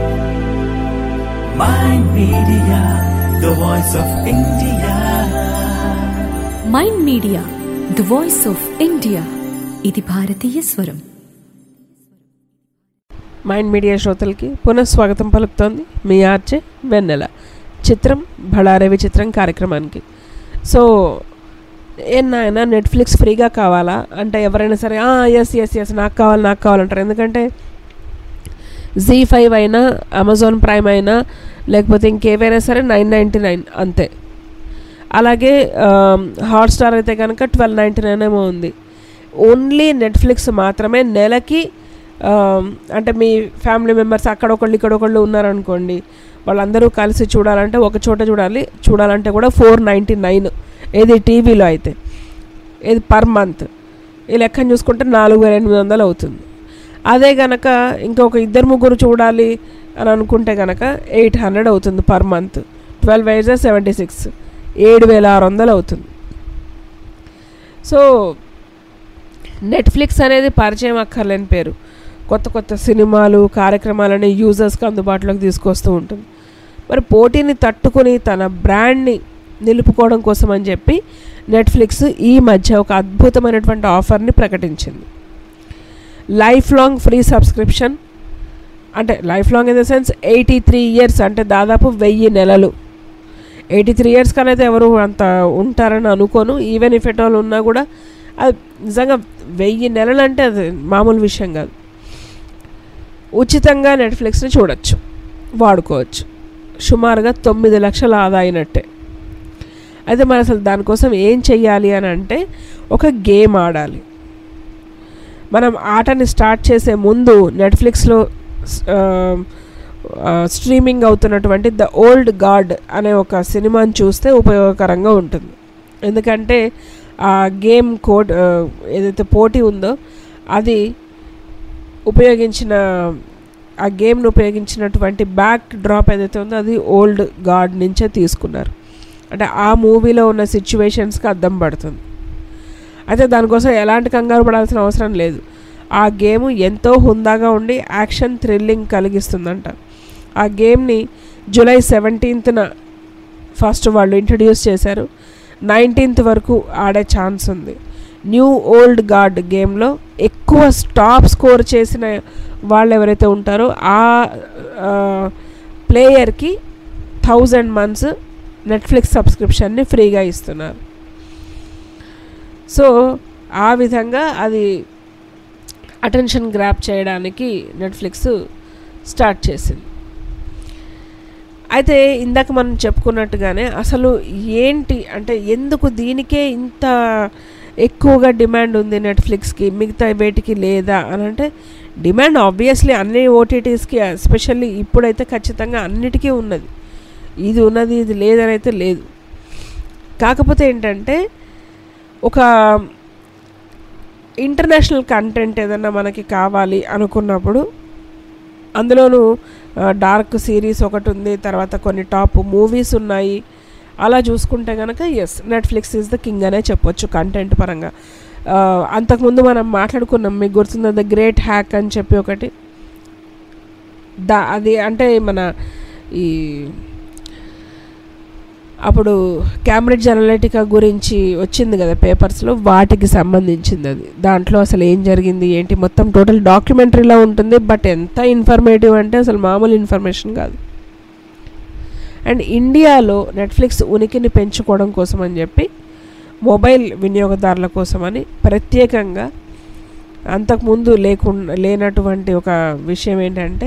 Mind Media, the voice of India. Mind Media the voice of India ఇది భారతీయ స్వరం మైండ్ మీడియా శ్రోతలకి పునఃస్వాగతం పలుకుతోంది మీ ఆర్చే వెన్నెల చిత్రం బళారవి చిత్రం కార్యక్రమానికి సో ఏం నాయన నెట్ఫ్లిక్స్ ఫ్రీగా కావాలా అంటే ఎవరైనా సరే ఎస్ ఎస్ ఎస్ నాకు కావాలి నాకు కావాలంటారు ఎందుకంటే జీ ఫైవ్ అయినా అమెజాన్ ప్రైమ్ అయినా లేకపోతే ఇంకేవైనా సరే నైన్ నైంటీ నైన్ అంతే అలాగే హాట్స్టార్ అయితే కనుక ట్వెల్వ్ నైంటీ నైన్ ఏమో ఉంది ఓన్లీ నెట్ఫ్లిక్స్ మాత్రమే నెలకి ఆ, అంటే మీ ఫ్యామిలీ మెంబర్స్ అక్కడ ఒకళ్ళు ఇక్కడ ఒకళ్ళు ఉన్నారనుకోండి వాళ్ళందరూ కలిసి చూడాలంటే ఒక చోట చూడాలి చూడాలంటే కూడా ఫోర్ నైంటీ నైన్ ఏది టీవీలో అయితే ఇది పర్ మంత్ ఈ లెక్కను చూసుకుంటే నాలుగు వేల ఎనిమిది వందలు అవుతుంది అదే గనక ఇంకొక ఇద్దరు ముగ్గురు చూడాలి అని అనుకుంటే గనక ఎయిట్ హండ్రెడ్ అవుతుంది per month twelve wise seventy six ఏడు వేల ఆరు వందలు అవుతుంది సో నెట్ఫ్లిక్స్ అనేది పరిచయం అక్కర్లేని పేరు కొత్త కొత్త సినిమాలు కార్యక్రమాలని యూజర్స్కి అందుబాటులోకి తీసుకొస్తూ ఉంటుంది మరి పోటీని తట్టుకుని తన బ్రాండ్ని నిలుపుకోవడం కోసం అని చెప్పి నెట్ఫ్లిక్స్ ఈ మధ్య ఒక అద్భుతమైనటువంటి ఆఫర్ని ప్రకటించింది లైఫ్ లాంగ్ ఫ్రీ సబ్స్క్రిప్షన్ అంటే life long in the sense eighty three years అంటే దాదాపు వెయ్యి నెలలు ఎయిటీ త్రీ ఇయర్స్ కనైతే ఎవరు అంత ఉంటారని అనుకోను ఈవెన్ ఇఫ్ ఎట్ ఆల్ ఉన్నా కూడా అది నిజంగా వెయ్యి నెలలు అంటే అది మామూలు విషయం కాదు ఉచితంగా నెట్ఫ్లిక్స్ని చూడొచ్చు వాడుకోవచ్చు సుమారుగా తొమ్మిది లక్షల ఆదా అయినట్టే అయితే మరి అసలు దానికోసం ఏం చెయ్యాలి అని అంటే ఒక గేమ్ ఆడాలి మనం ఆటని స్టార్ట్ చేసే ముందు నెట్ఫ్లిక్స్లో స్ట్రీమింగ్ అవుతున్నటువంటి ద ఓల్డ్ గాడ్ అనే ఒక సినిమాని చూస్తే ఉపయోగకరంగా ఉంటుంది ఎందుకంటే ఆ గేమ్ కోడ్ ఆ, ఏదైతే పోటీ ఉందో అది ఉపయోగించిన ఆ గేమ్ను ఉపయోగించినటువంటి బ్యాక్ డ్రాప్ ఏదైతే ఉందో అది ఓల్డ్ గాడ్ నుంచే తీసుకున్నారు అంటే ఆ మూవీలో ఉన్న సిచ్యువేషన్స్కి అద్దం పడుతుంది అయితే దానికోసం ఎలాంటి కంగారు పడాల్సిన అవసరం లేదు ఆ గేమ్ ఎంతో హుందాగా ఉండి యాక్షన్ థ్రిల్లింగ్ కలిగిస్తుందంట ఆ గేమ్ని జూలై సెవెంటీన్త్న ఫస్ట్ వాళ్ళు ఇంట్రడ్యూస్ చేశారు నైన్టీన్త్ వరకు ఆడే ఛాన్స్ ఉంది న్యూ ఓల్డ్ గార్డ్ గేమ్లో ఎక్కువ టాప్ స్కోర్ చేసిన వాళ్ళు ఎవరైతే ఉంటారో ఆ ప్లేయర్కి థౌజండ్ మంత్స్ నెట్ఫ్లిక్స్ సబ్స్క్రిప్షన్ని ఫ్రీగా ఇస్తున్నారు సో ఆ విధంగా అది అటెన్షన్ గ్రాప్ చేయడానికి నెట్ఫ్లిక్స్ స్టార్ట్ చేసింది అయితే ఇందాక మనం చెప్పుకున్నట్టుగానే అసలు ఏంటి అంటే ఎందుకు దీనికే ఇంత ఎక్కువగా డిమాండ్ ఉంది నెట్ఫ్లిక్స్కి మిగతా వేటికి లేదా అని అంటే డిమాండ్ ఆబ్వియస్లీ అన్ని ఓటీటీస్కి ఎస్పెషల్లీ ఇప్పుడైతే ఖచ్చితంగా అన్నిటికీ ఉన్నది ఇది ఉన్నది ఇది లేదని అయితే లేదు కాకపోతే ఏంటంటే ఒక ఇంటర్నేషనల్ కంటెంట్ ఏదన్నా మనకి కావాలి అనుకున్నప్పుడు అందులోనూ డార్క్ సిరీస్ ఒకటి ఉంది తర్వాత కొన్ని టాప్ మూవీస్ ఉన్నాయి అలా చూసుకుంటే కనుక yes Netflix is the king అనే చెప్పొచ్చు కంటెంట్ పరంగా ఆ, అంతకుముందు మనం మాట్లాడుకున్నాం మీకు గుర్తుందా ద గ్రేట్ హ్యాక్ అని చెప్పి ఒకటి దా అది అంటే మన ఈ అప్పుడు క్యాంబ్రిడ్జ్ అనలిటికా గురించి వచ్చింది కదా పేపర్స్లో వాటికి సంబంధించింది అది దాంట్లో అసలు ఏం జరిగింది ఏంటి మొత్తం టోటల్ డాక్యుమెంటరీలా ఉంటుంది బట్ ఎంత ఇన్ఫర్మేటివ్ అంటే అసలు మామూలు ఇన్ఫర్మేషన్ కాదు అండ్ ఇండియాలో నెట్ఫ్లిక్స్ ఉనికిని పెంచుకోవడం కోసం అని చెప్పి మొబైల్ వినియోగదారుల కోసమని ప్రత్యేకంగా అంతకుముందు లేకుండా లేనటువంటి ఒక విషయం ఏంటంటే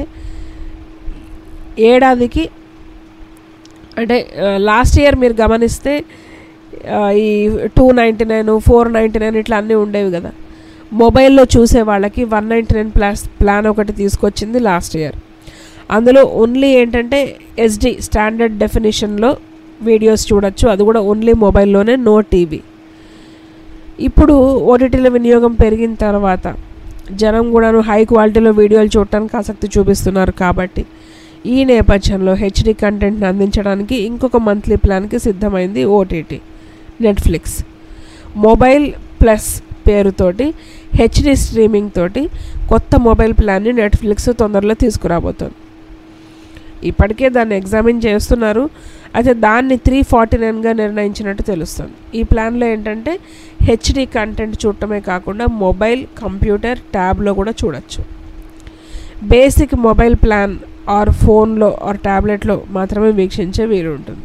ఏడాదికి అంటే లాస్ట్ ఇయర్ మీరు గమనిస్తే ఆ, ఈ two ninety nine four ninety nine ఇట్లా అన్నీ ఉండేవి కదా మొబైల్లో చూసే వాళ్ళకి one ninety nine plus plan ఒకటి తీసుకొచ్చింది లాస్ట్ ఇయర్ అందులో ఓన్లీ ఏంటంటే ఎస్డి స్టాండర్డ్ డెఫినేషన్లో వీడియోస్ చూడొచ్చు అది కూడా ఓన్లీ మొబైల్లోనే నో టీవీ ఇప్పుడు ఓటీటీల వినియోగం పెరిగిన తర్వాత జనం కూడాను హై క్వాలిటీలో వీడియోలు చూడటానికి ఆసక్తి చూపిస్తున్నారు కాబట్టి ఈ నేపథ్యంలో హెచ్డి కంటెంట్ని అందించడానికి ఇంకొక మంత్లీ ప్లాన్కి సిద్ధమైంది ఓటీటీ నెట్ఫ్లిక్స్ మొబైల్ ప్లస్ పేరుతోటి హెచ్డి స్ట్రీమింగ్ తోటి కొత్త మొబైల్ ప్లాన్ని నెట్ఫ్లిక్స్ తొందరలో తీసుకురాబోతోంది ఇప్పటికే దాన్ని ఎగ్జామిన్ చేస్తున్నారు అయితే దాన్ని త్రీ ఫార్టీ నైన్గా నిర్ణయించినట్టు తెలుస్తుంది ఈ ప్లాన్లో ఏంటంటే హెచ్డి కంటెంట్ చూడటమే కాకుండా మొబైల్ కంప్యూటర్ ట్యాబ్లో కూడా చూడొచ్చు బేసిక్ మొబైల్ ప్లాన్ ఆర్ ఫోన్లో ఆర్ ట్యాబ్లెట్లో మాత్రమే వీక్షించే వీలు ఉంటుంది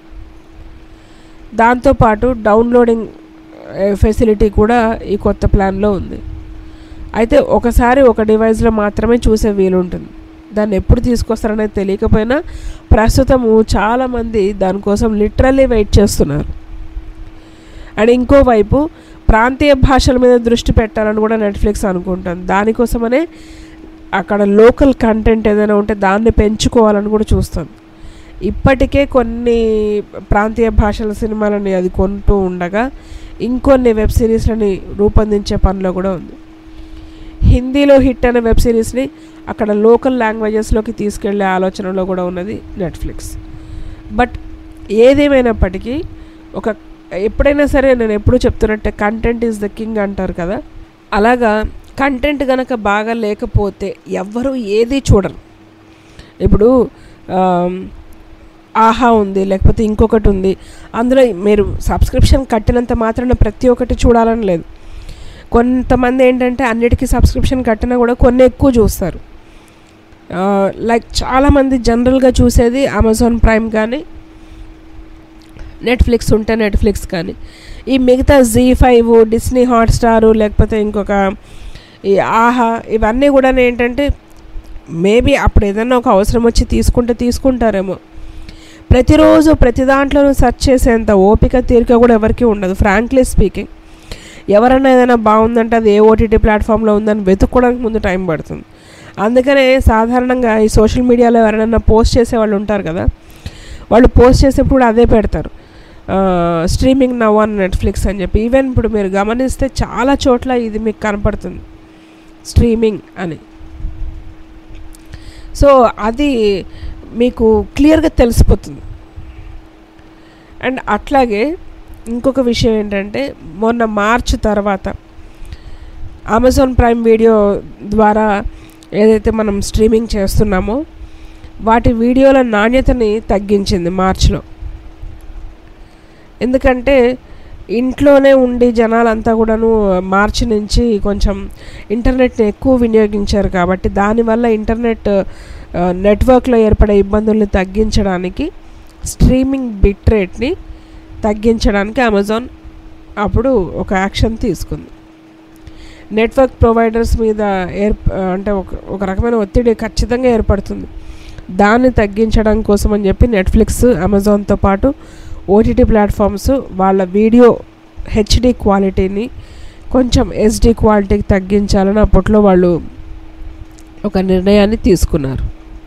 దాంతోపాటు డౌన్లోడింగ్ ఫెసిలిటీ కూడా ఈ కొత్త ప్లాన్లో ఉంది అయితే ఒకసారి ఒక డివైస్లో మాత్రమే చూసే వీలు ఉంటుంది దాన్ని ఎప్పుడు తీసుకొస్తారనేది తెలియకపోయినా ప్రస్తుతము చాలామంది దానికోసం లిటరల్లీ వెయిట్ చేస్తున్నారు అండ్ ఇంకోవైపు ప్రాంతీయ భాషల మీద దృష్టి పెట్టాలని కూడా నెట్ఫ్లిక్స్ అనుకుంటాను దానికోసమనే అక్కడ లోకల్ కంటెంట్ ఏదైనా ఉంటే దాన్ని పెంచుకోవాలని కూడా చూస్తుంది ఇప్పటికే కొన్ని ప్రాంతీయ భాషల సినిమాలని అది కొంటూ ఉండగా ఇంకొన్ని వెబ్ సిరీస్లని రూపొందించే పనిలో కూడా ఉంది హిందీలో హిట్ అయిన వెబ్ సిరీస్ని అక్కడ లోకల్ లాంగ్వేజెస్లోకి తీసుకెళ్లే ఆలోచనలో కూడా ఉన్నది నెట్ఫ్లిక్స్ బట్ ఏదేమైనప్పటికీ ఒక ఎప్పుడైనా సరే నేను ఎప్పుడు చెప్తున్నట్టే కంటెంట్ ఈజ్ ద కింగ్ అంటారు కదా అలాగా కంటెంట్ గనక బాగా లేకపోతే ఎవ్వరూ ఏది చూడరు ఇప్పుడు ఆమ్, ఆహా ఉంది లేకపోతే ఇంకొకటి ఉంది అందులో మీరు సబ్స్క్రిప్షన్ కట్టినంత మాత్రాన ప్రతి ఒక్కటి చూడాలని లేదు కొంతమంది ఏంటంటే అన్నిటికీ సబ్స్క్రిప్షన్ కట్టినా కూడా కొన్ని ఎక్కువ చూస్తారు లైక్ చాలామంది జనరల్గా చూసేది అమెజాన్ ప్రైమ్ కానీ నెట్ఫ్లిక్స్ ఉంటే నెట్ఫ్లిక్స్ కానీ ఈ మిగతా జీ ఫైవ్ డిస్నీ హాట్స్టారు లేకపోతే ఇంకొక ఈ ఆహా ఇవన్నీ కూడా ఏంటంటే మేబీ అప్పుడు ఏదైనా ఒక అవసరం వచ్చి తీసుకుంటే తీసుకుంటారేమో ప్రతిరోజు ప్రతి దాంట్లోనూ సెర్చ్ చేసేంత ఓపిక తీరిక కూడా ఎవరికీ ఉండదు ఫ్రాంక్లీ స్పీకింగ్ ఎవరైనా ఏదైనా బాగుందంటే అది ఏ ఓటీటీ ప్లాట్ఫామ్లో ఉందని వెతుక్కోవడానికి ముందు టైం పడుతుంది అందుకనే సాధారణంగా ఈ సోషల్ మీడియాలో ఎవరైనా పోస్ట్ చేసే వాళ్ళు ఉంటారు కదా వాళ్ళు పోస్ట్ చేసేప్పుడు కూడా అదే పెడతారు స్ట్రీమింగ్ నవ్ ఆన్ నెట్ఫ్లిక్స్ అని చెప్పి ఈవెన్ ఇప్పుడు మీరు గమనిస్తే చాలా చోట్ల ఇది మీకు కనపడుతుంది స్ట్రీమింగ్ అని సో అది మీకు క్లియర్గా తెలిసిపోతుంది అండ్ అట్లాగే ఇంకొక విషయం ఏంటంటే మొన్న మార్చ్ తర్వాత అమెజాన్ ప్రైమ్ వీడియో ద్వారా ఏదైతే మనం స్ట్రీమింగ్ చేస్తున్నామో వాటి వీడియోల నాణ్యతని తగ్గించింది మార్చ్లో ఎందుకంటే ఇంట్లోనే ఉండి జనాలంతా కూడాను మార్చి నుంచి కొంచెం ఇంటర్నెట్ని ఎక్కువ వినియోగించారు కాబట్టి దానివల్ల ఇంటర్నెట్ ఆ, నెట్వర్క్లో ఏర్పడే ఇబ్బందుల్ని తగ్గించడానికి స్ట్రీమింగ్ బిట్ రేట్ని తగ్గించడానికి అమెజాన్ అప్పుడు ఒక యాక్షన్ తీసుకుంది నెట్వర్క్ ప్రొవైడర్స్ మీద ఏర్ అంటే ఒక ఒక రకమైన ఒత్తిడి ఖచ్చితంగా ఏర్పడుతుంది దాన్ని తగ్గించడం కోసం అని చెప్పి నెట్ఫ్లిక్స్ అమెజాన్తో పాటు ఓటీటీ ప్లాట్ఫామ్స్ వాళ్ళ వీడియో హెచ్డి క్వాలిటీని కొంచెం ఎస్డి క్వాలిటీకి తగ్గించాలని అప్పట్లో వాళ్ళు ఒక నిర్ణయాన్ని తీసుకున్నారు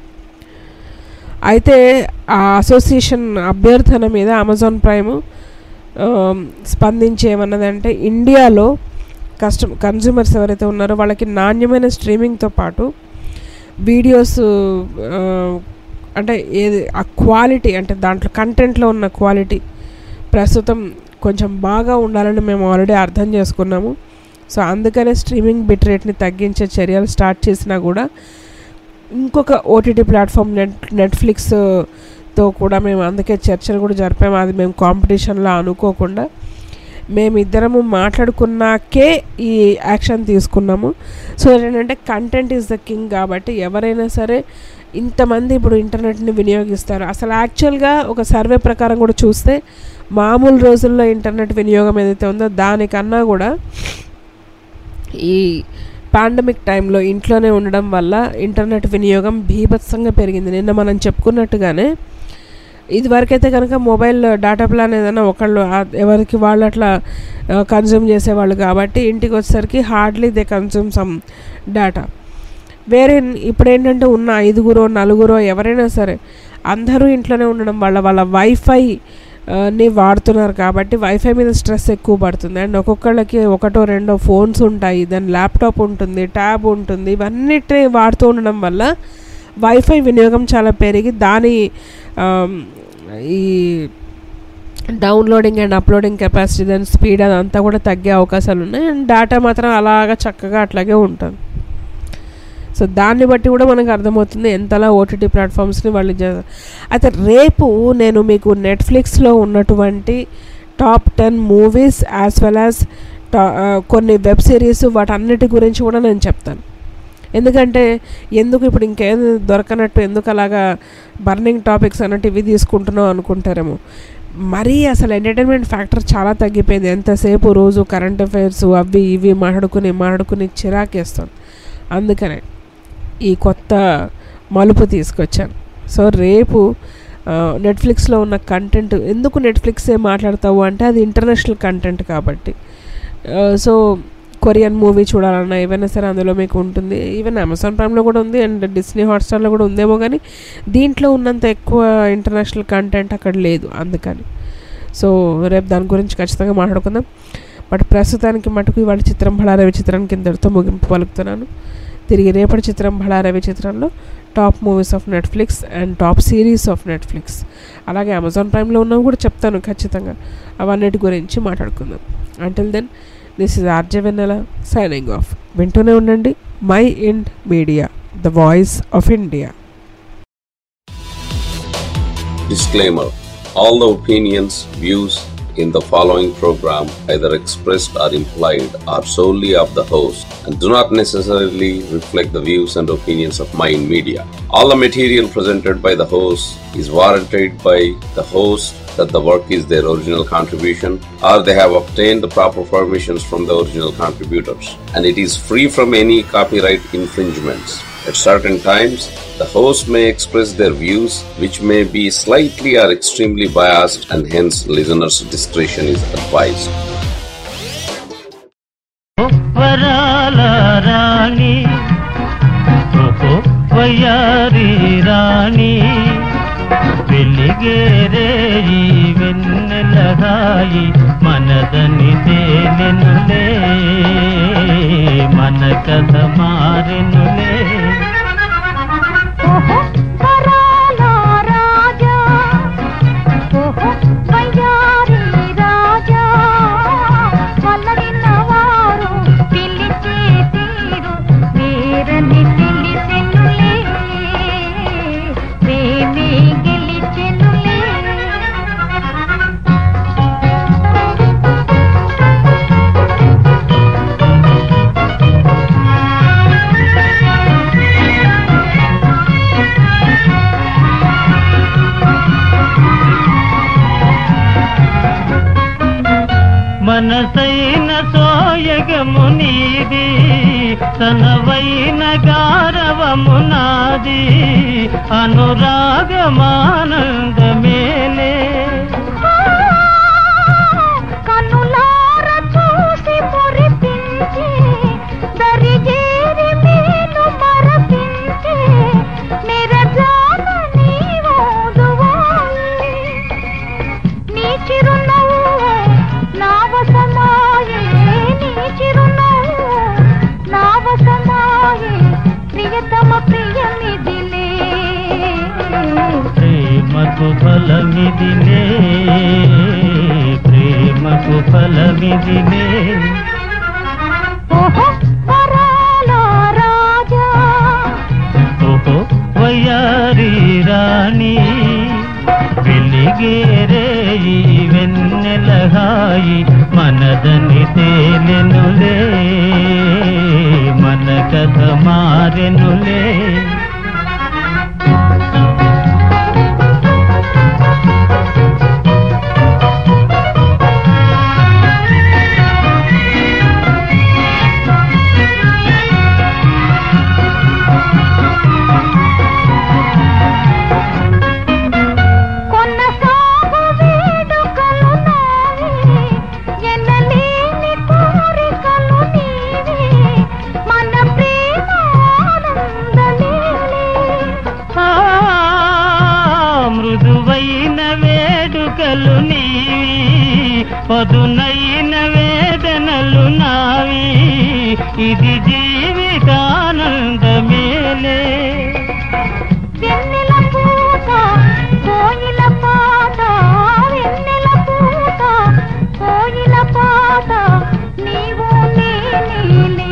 అయితే ఆ అసోసియేషన్ అభ్యర్థన మీద అమెజాన్ ప్రైమ్ స్పందించి ఏమన్నదంటే ఇండియాలో కస్టమ్ కన్జ్యూమర్స్ ఎవరైతే ఉన్నారో వాళ్ళకి నాణ్యమైన స్ట్రీమింగ్తో పాటు వీడియోస్ ఆ, అంటే ఏది ఆ క్వాలిటీ అంటే దాంట్లో కంటెంట్లో ఉన్న క్వాలిటీ ప్రస్తుతం కొంచెం బాగా ఉండాలని మేము ఆల్రెడీ అర్థం చేసుకున్నాము సో అందుకనే స్ట్రీమింగ్ బిట్ రేట్ని తగ్గించే చర్యలు స్టార్ట్ చేసినా కూడా ఇంకొక ఓటీటీ ప్లాట్ఫామ్ నెట్ నెట్ఫ్లిక్స్తో కూడా మేము అందుకే చర్చలు కూడా జరిపాము అది మేము కాంపిటీషన్లో అనుకోకుండా మేమిద్దరము మాట్లాడుకున్నాకే ఈ యాక్షన్ తీసుకున్నాము సో ఏంటంటే కంటెంట్ ఈజ్ ద కింగ్ కాబట్టి ఎవరైనా సరే ఇంతమంది ఇప్పుడు ఇంటర్నెట్ని వినియోగిస్తారు అసలు యాక్చువల్గా ఒక సర్వే ప్రకారం కూడా చూస్తే మామూలు రోజుల్లో ఇంటర్నెట్ వినియోగం ఏదైతే ఉందో దానికన్నా కూడా ఈ పాండమిక్ టైంలో ఇంట్లోనే ఉండడం వల్ల ఇంటర్నెట్ వినియోగం భీభత్సంగా పెరిగింది నిన్న మనం చెప్పుకున్నట్టుగానే ఇదివరకైతే కనుక మొబైల్ డేటా ప్లాన్ ఏదైనా ఒకళ్ళు ఆ- ఎవరికి వాళ్ళు అట్లా కన్జ్యూమ్ చేసేవాళ్ళు కాబట్టి ఇంటికి వచ్చేసరికి hardly they consume some data వేరే ఇప్పుడు ఏంటంటే ఉన్న ఐదుగురో నలుగురో ఎవరైనా సరే అందరూ ఇంట్లోనే ఉండడం వల్ల వాళ్ళ వైఫై ఆ, ని వాడుతున్నారు కాబట్టి వైఫై మీద స్ట్రెస్ ఎక్కువ పడుతుంది అండ్ ఒక్కొక్కళ్ళకి ఒకటో రెండో ఫోన్స్ ఉంటాయి దాని ల్యాప్టాప్ ఉంటుంది ట్యాబ్ ఉంటుంది ఇవన్నిటిని వాడుతూ ఉండడం వల్ల వైఫై వినియోగం చాలా పెరిగి దాని ఆమ్, ఈ డౌన్లోడింగ్ అండ్ అప్లోడింగ్ కెపాసిటీ దాని స్పీడ్ అదంతా కూడా తగ్గే అవకాశాలు ఉన్నాయి అండ్ డేటా మాత్రం అలాగా చక్కగా అట్లాగే ఉంటుంది సో దాన్ని బట్టి కూడా మనకు అర్థమవుతుంది ఎంతలా ఓటీటీ ప్లాట్ఫామ్స్ని వాళ్ళు జ- అయితే రేపు నేను మీకు నెట్ఫ్లిక్స్లో ఉన్నటువంటి top ten movies as well as టా ఆ, కొన్ని వెబ్ సిరీస్ వాటన్నిటి గురించి కూడా నేను చెప్తాను ఎందుకంటే ఎందుకు ఇప్పుడు ఇంకేం దొరకనట్టు ఎందుకు అలాగా బర్నింగ్ టాపిక్స్ అన్నట్టు ఇవి తీసుకుంటున్నావు అనుకుంటారేమో మరీ అసలు ఎంటర్టైన్మెంట్ ఫ్యాక్టర్ చాలా తగ్గిపోయింది ఎంతసేపు రోజు కరెంట్ అఫైర్స్ అవి ఇవి మాట్లాడుకుని మాట్లాడుకుని చిరాకేస్తాను అందుకనే ఈ కొత్త మలుపు తీసుకొచ్చాను సో రేపు ఆ, నెట్ఫ్లిక్స్లో ఉన్న కంటెంట్ ఎందుకు నెట్ఫ్లిక్సే మాట్లాడతావు అంటే అది ఇంటర్నేషనల్ కంటెంట్ కాబట్టి ఆ, సో కొరియన్ మూవీ చూడాలన్నా ఏవైనా సరే అందులో మీకు ఉంటుంది ఈవెన్ అమెజాన్ ప్రైమ్లో కూడా ఉంది అండ్ డిస్నీ హాట్స్టార్లో కూడా ఉందేమో కానీ దీంట్లో ఉన్నంత ఎక్కువ ఇంటర్నేషనల్ కంటెంట్ అక్కడ లేదు అందుకని సో రేపు దాని గురించి ఖచ్చితంగా మాట్లాడుకుందాం బట్ ప్రస్తుతానికి మటుకు ఇవాళ చిత్రం బళారవి చిత్రానికి ఇంతటితో ముగింపు పలుకుతున్నాను తిరిగి రేపటి చిత్రం బళారవి చిత్రంలో top movies of Netflix and top series of Netflix అలాగే అమెజాన్ ప్రైమ్లో ఉన్నవి కూడా చెప్తాను ఖచ్చితంగా అవన్నిటి గురించి మాట్లాడుకుందాం until then this is RJ Vennela signing off వింటూనే ఉండండి Mind Media the voice of India Disclaimer All the opinions, views in the following program, either expressed or implied, are solely of the host and do not necessarily reflect the views and opinions of Mind Media. All the material presented by the host is warranted by the host that the work is their original contribution or they have obtained the proper permissions from the original contributors and it is free from any copyright infringements. At certain times, the host may express their views which may be slightly or extremely biased and hence listeners' discretion is advised. వరాల రాణి ఓహో వయ్యారి రాణి వెలిగేరే ఈ వెన్నెలగాయి మనదని తేనెనులే మన కథ మారెనులే ఓహో వరాల రాజా ఓహో వయ్యారి రాజా వల్లరిన వారు పిలిచే తీరు వీరని తెలిసెనులే ప్రేమే గెలిచెనులే మనసైన సోయగము నీది తనవైన గారవము నాది అనురాగమానందమేలే కనులార చూసి మురిపించి దరిజేరి మేలు మరపించి నిరజాన నీవోదువాయి నీ చిరునవ్వు నా వసమాయే నీ చిరునవ్వు నా వసమాయే ప్రియతమ ప్రియమిదిలే ప్రేమకు ఫలమిదిలే ప్రేమకు ఫలమిదిలే ఓహో వరాల రాజా ఓహో వయ్యారి రాణి వెలిగేరే ఈ వెన్నెలహాయి మనదని తేలెనులే మన కథ మారెనులే కొనసాగు వేడుకలు నావి ఎనలేని కోరికలు నీవి మన ప్రేమ ఆనందలీలే ఆ, మృదువైన వేడుకలు నీవి పదునైన వేదనలు నావి ఇది జీవితానందమేలే వెన్నెల పూత కోయిల పాట వెన్నెల పూత కోయిల పాట నీవు నేనేలే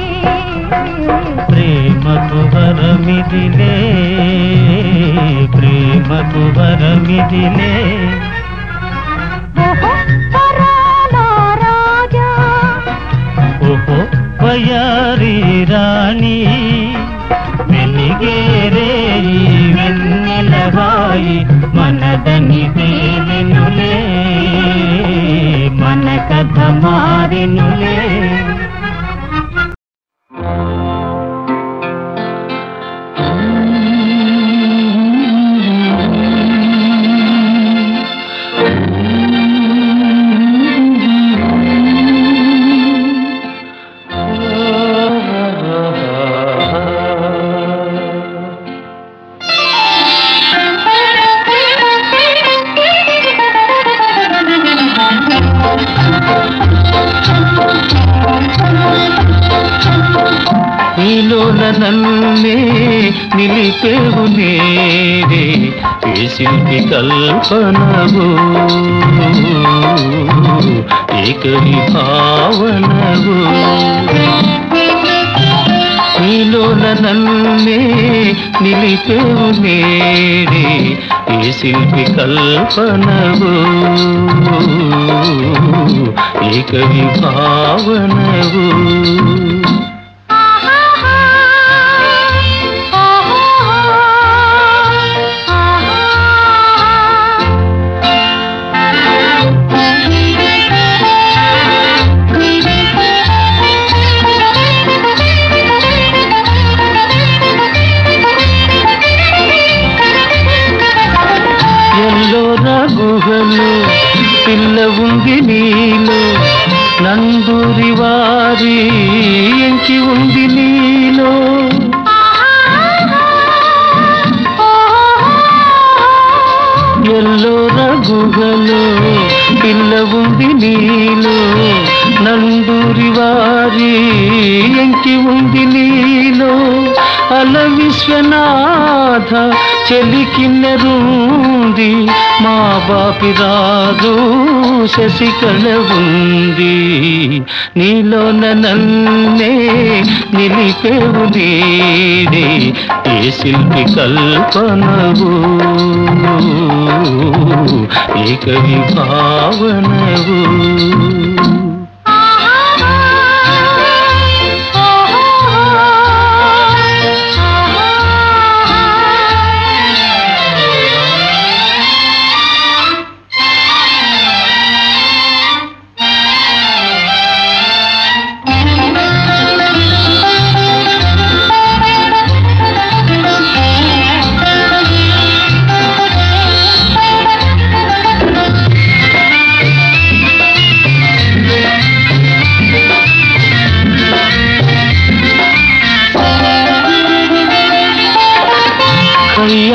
ప్రేమకు వరమిదిలే ప్రేమకు వరమిదిలే ఓహో వరాల రాజా ఓహో వయారి రాణి వెలిగేరే ఈ వెన్నెలహాయి మనదని తేలినులే మన కథ మారినులే నీలోన నన్నే నిలిపేవు నేరే ఏ శిల్పి కల్పనవు ఏకరి భావనవు నీలోన నన్నే నిలిపేవు నేరే ఏ శిల్పి కల్పనవు ఏకరి భావనవు ఎల్లోర గుహలు పిల్ల ఉంది నీలో నందూరి వారి ఎంకి ఉంది నీలో ఎల్లోర గుహలు పిల్ల ఉంది నీలో నందూరి వారి ఎంకి ఉంది నీలో అల విశ్వనాథ చెలికిన్నెరుంది మా బాపి రాదు శశికళ ఉంది నీలోన నన్నే నిలిపేవు నీడే ఏ శిల్పి కల్పనవు ఏక విభావనవు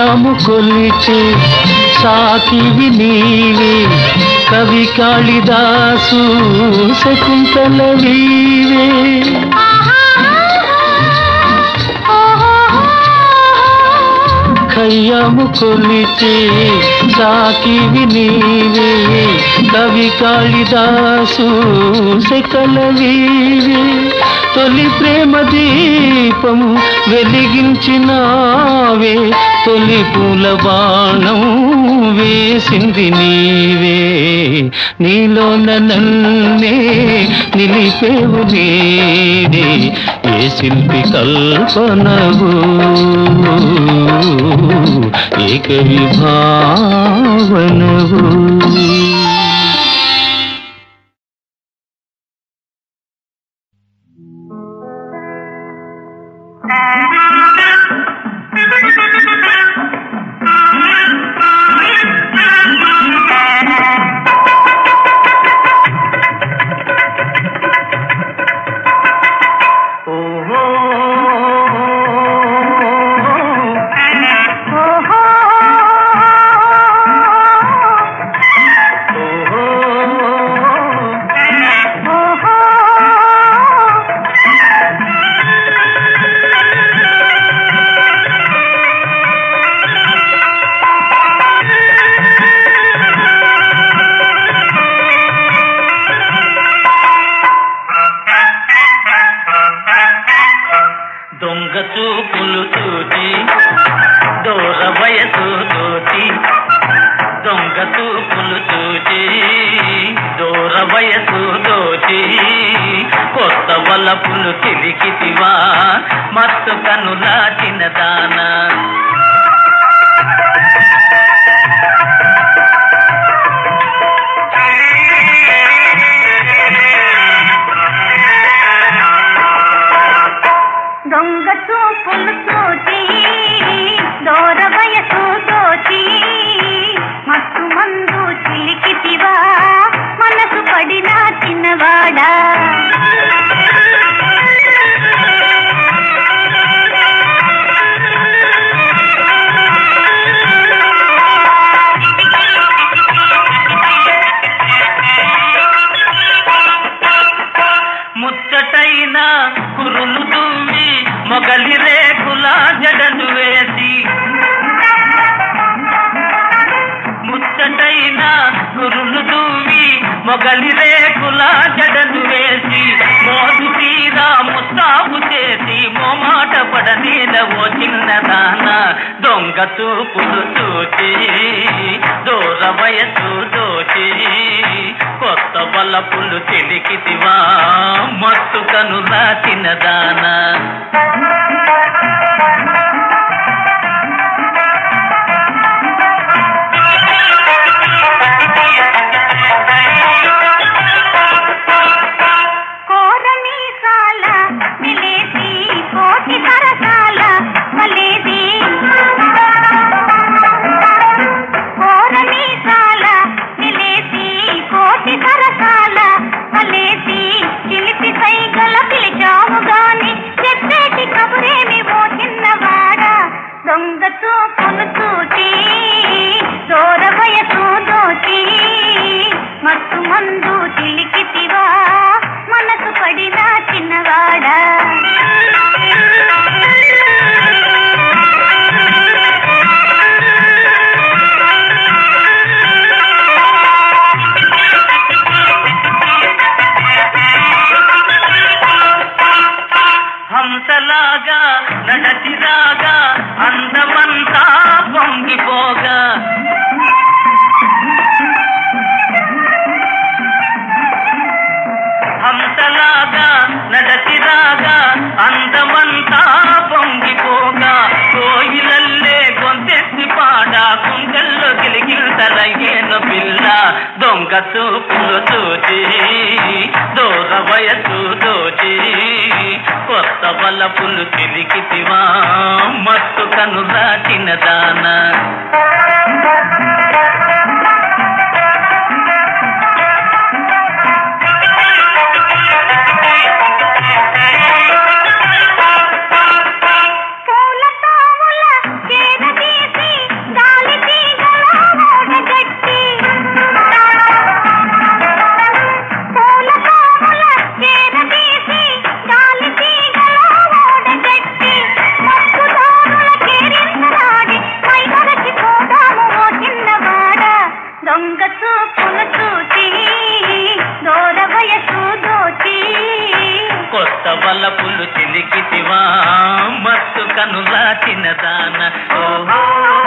కయ్యాము కొలిచే సాకివి నీవే కవి కాళిదాసు శకుంతల వీవే కయ్యాము కొలిచే సాకివి నీవే కవి కాళిదాసు శకల వీవే తొలి ప్రేమ దీపము వెలిగించినావే తొలి పూల బాణం వేసింది నీవే నీలోన నన్నే నిలిపేవు నీడే ఏ శిల్పి కల్పనవు ఏక విభావనవు దొంగ చూపులు చూచి దూర వయసు చూచి దొంగ చూపులు చూచి దూర వయసు దోచి కొత్త వలపులు తిరిగితివా మత్తు కనులా చిన్నదానా దొంగ చూపులు చూచి దూర వయసు దోచి మత్తు మందు చిలికితివా మనసు పడిన చిన్నవాడా ముచ్చటైన కురులు దువ్వి మొగలి రేకుల జడలు వేసి ముచ్చటైన కురులు దువ్వి మొగలి రేకుల జడలు వేసి మోదు తీరా ముస్తాబు చేసి మోమాట పడనీల ఓ చిన్నదాన దొంగ చూపులు చూచి దూర వయసు దోచి కొత్త బలపులు తెలికితివా మత్తు కనులా చిన్నదానా కోరమీసాల నిలేసి కోటి సరసాల వలేది కోరమీసాల నిలేసి కోటి సరసాల వలేసి చిలిపి సైగల పిలిచావు గాని చెప్పేటి కబురేమి ఓ చిన్నవాడా దొంగ చూపులు చూచి దూర వయసు దోచి మత్తు మందు చిలికితివా మనసు పడిన చిన్నవాడా హంసలాగా నడచిరాగా అందమంతా పొంగిపోగా హంసలాగా నడచిరాగా అందమంతా పొంగిపోగా కోయిలల్లే గొంతెత్తి పాడ కుంగల్లో గిలిగిల్తలయ్యేను పిల్ల దొంగ చూపులు చూచి దూర వయసు దోచి కొత్త బలపులు తిరిగితివా మత్తు కనులా చిన్నదానా పూల తావుల చేద తీసి దొంగ చూపును చూచి దూర వయసు దోచి కొత్త వలపులు చిలికితివా మత్తు కనుల చిన్నదాన ఓహో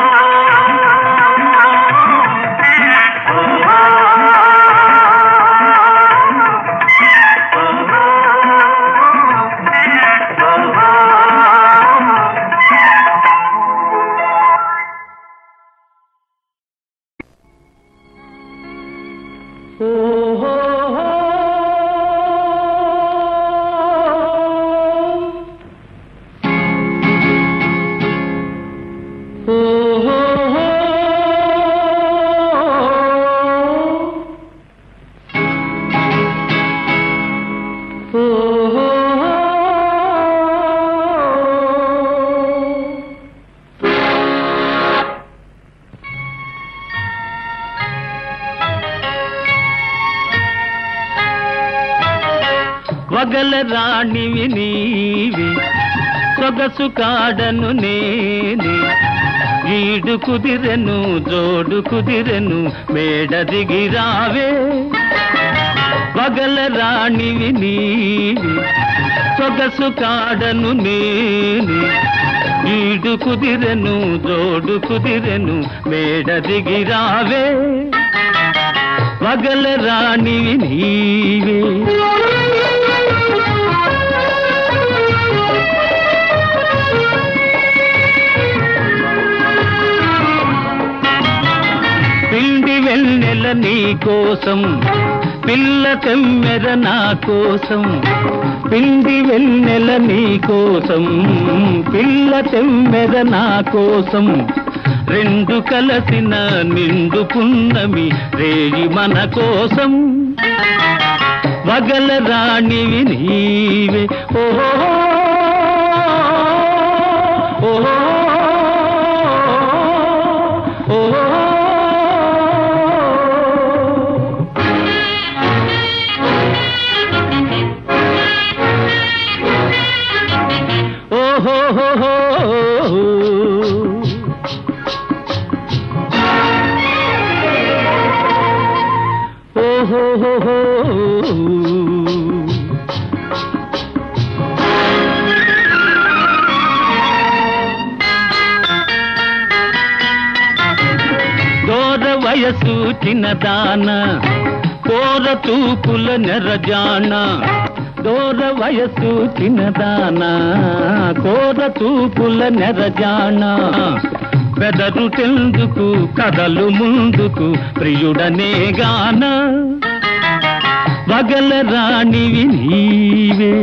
వగల రాణివి నీవి సొగసు కాడను నేనే ఈడు కుదిరెను జోడు కుదిరెను మేడ దిగిరావే వగల రాణివి నీవి సొగసు కాడను నేనే ఈడు కుదిరెను జోడు కుదిరెను మేడ దిగిరావే వగల రాణివి నీవే పిండి వెన్నెల నీ కోసం పిల్ల తెమ్మెర నా కోసం పిండి వెన్నెల నీ కోసం పిల్ల తెమ్మెర నా కోసం రెండు కలసిన నిండు పున్నమి రేగి మన కోసం వగల రాణివి నీవే ఓహో ఓహో ఓహో దూర వయసు చిన్నదాన కోర తూపుల నెరజాన దూర వయసు చిన్నదాన కోర తూపుల నెరజాన బెదరు తెందుకు కదలు ముందుకు ప్రియుడనే గాన వగల రాణివి నీవే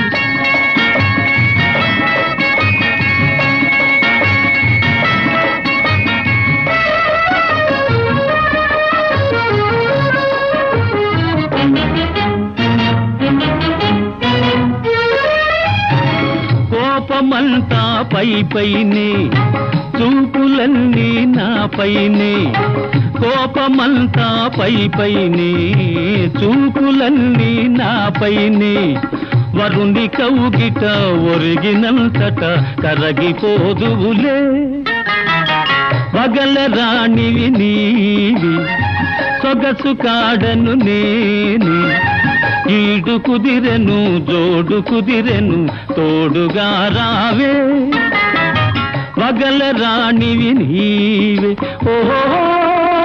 కోపమంతా పై పైనే చూపులన్నీ నా పైనే కోపమంతా పై పైనే చూపులన్నీ నా పైనే వరుణి కౌగిట ఒరిగినంతట కరగిపోదువులే వగల రాణివి నీవి సొగసు కాడను నేనే ఈడు కుదిరెను జోడు కుదిరెను తోడుగా రావే వగల రాణివి నీవే ఓహో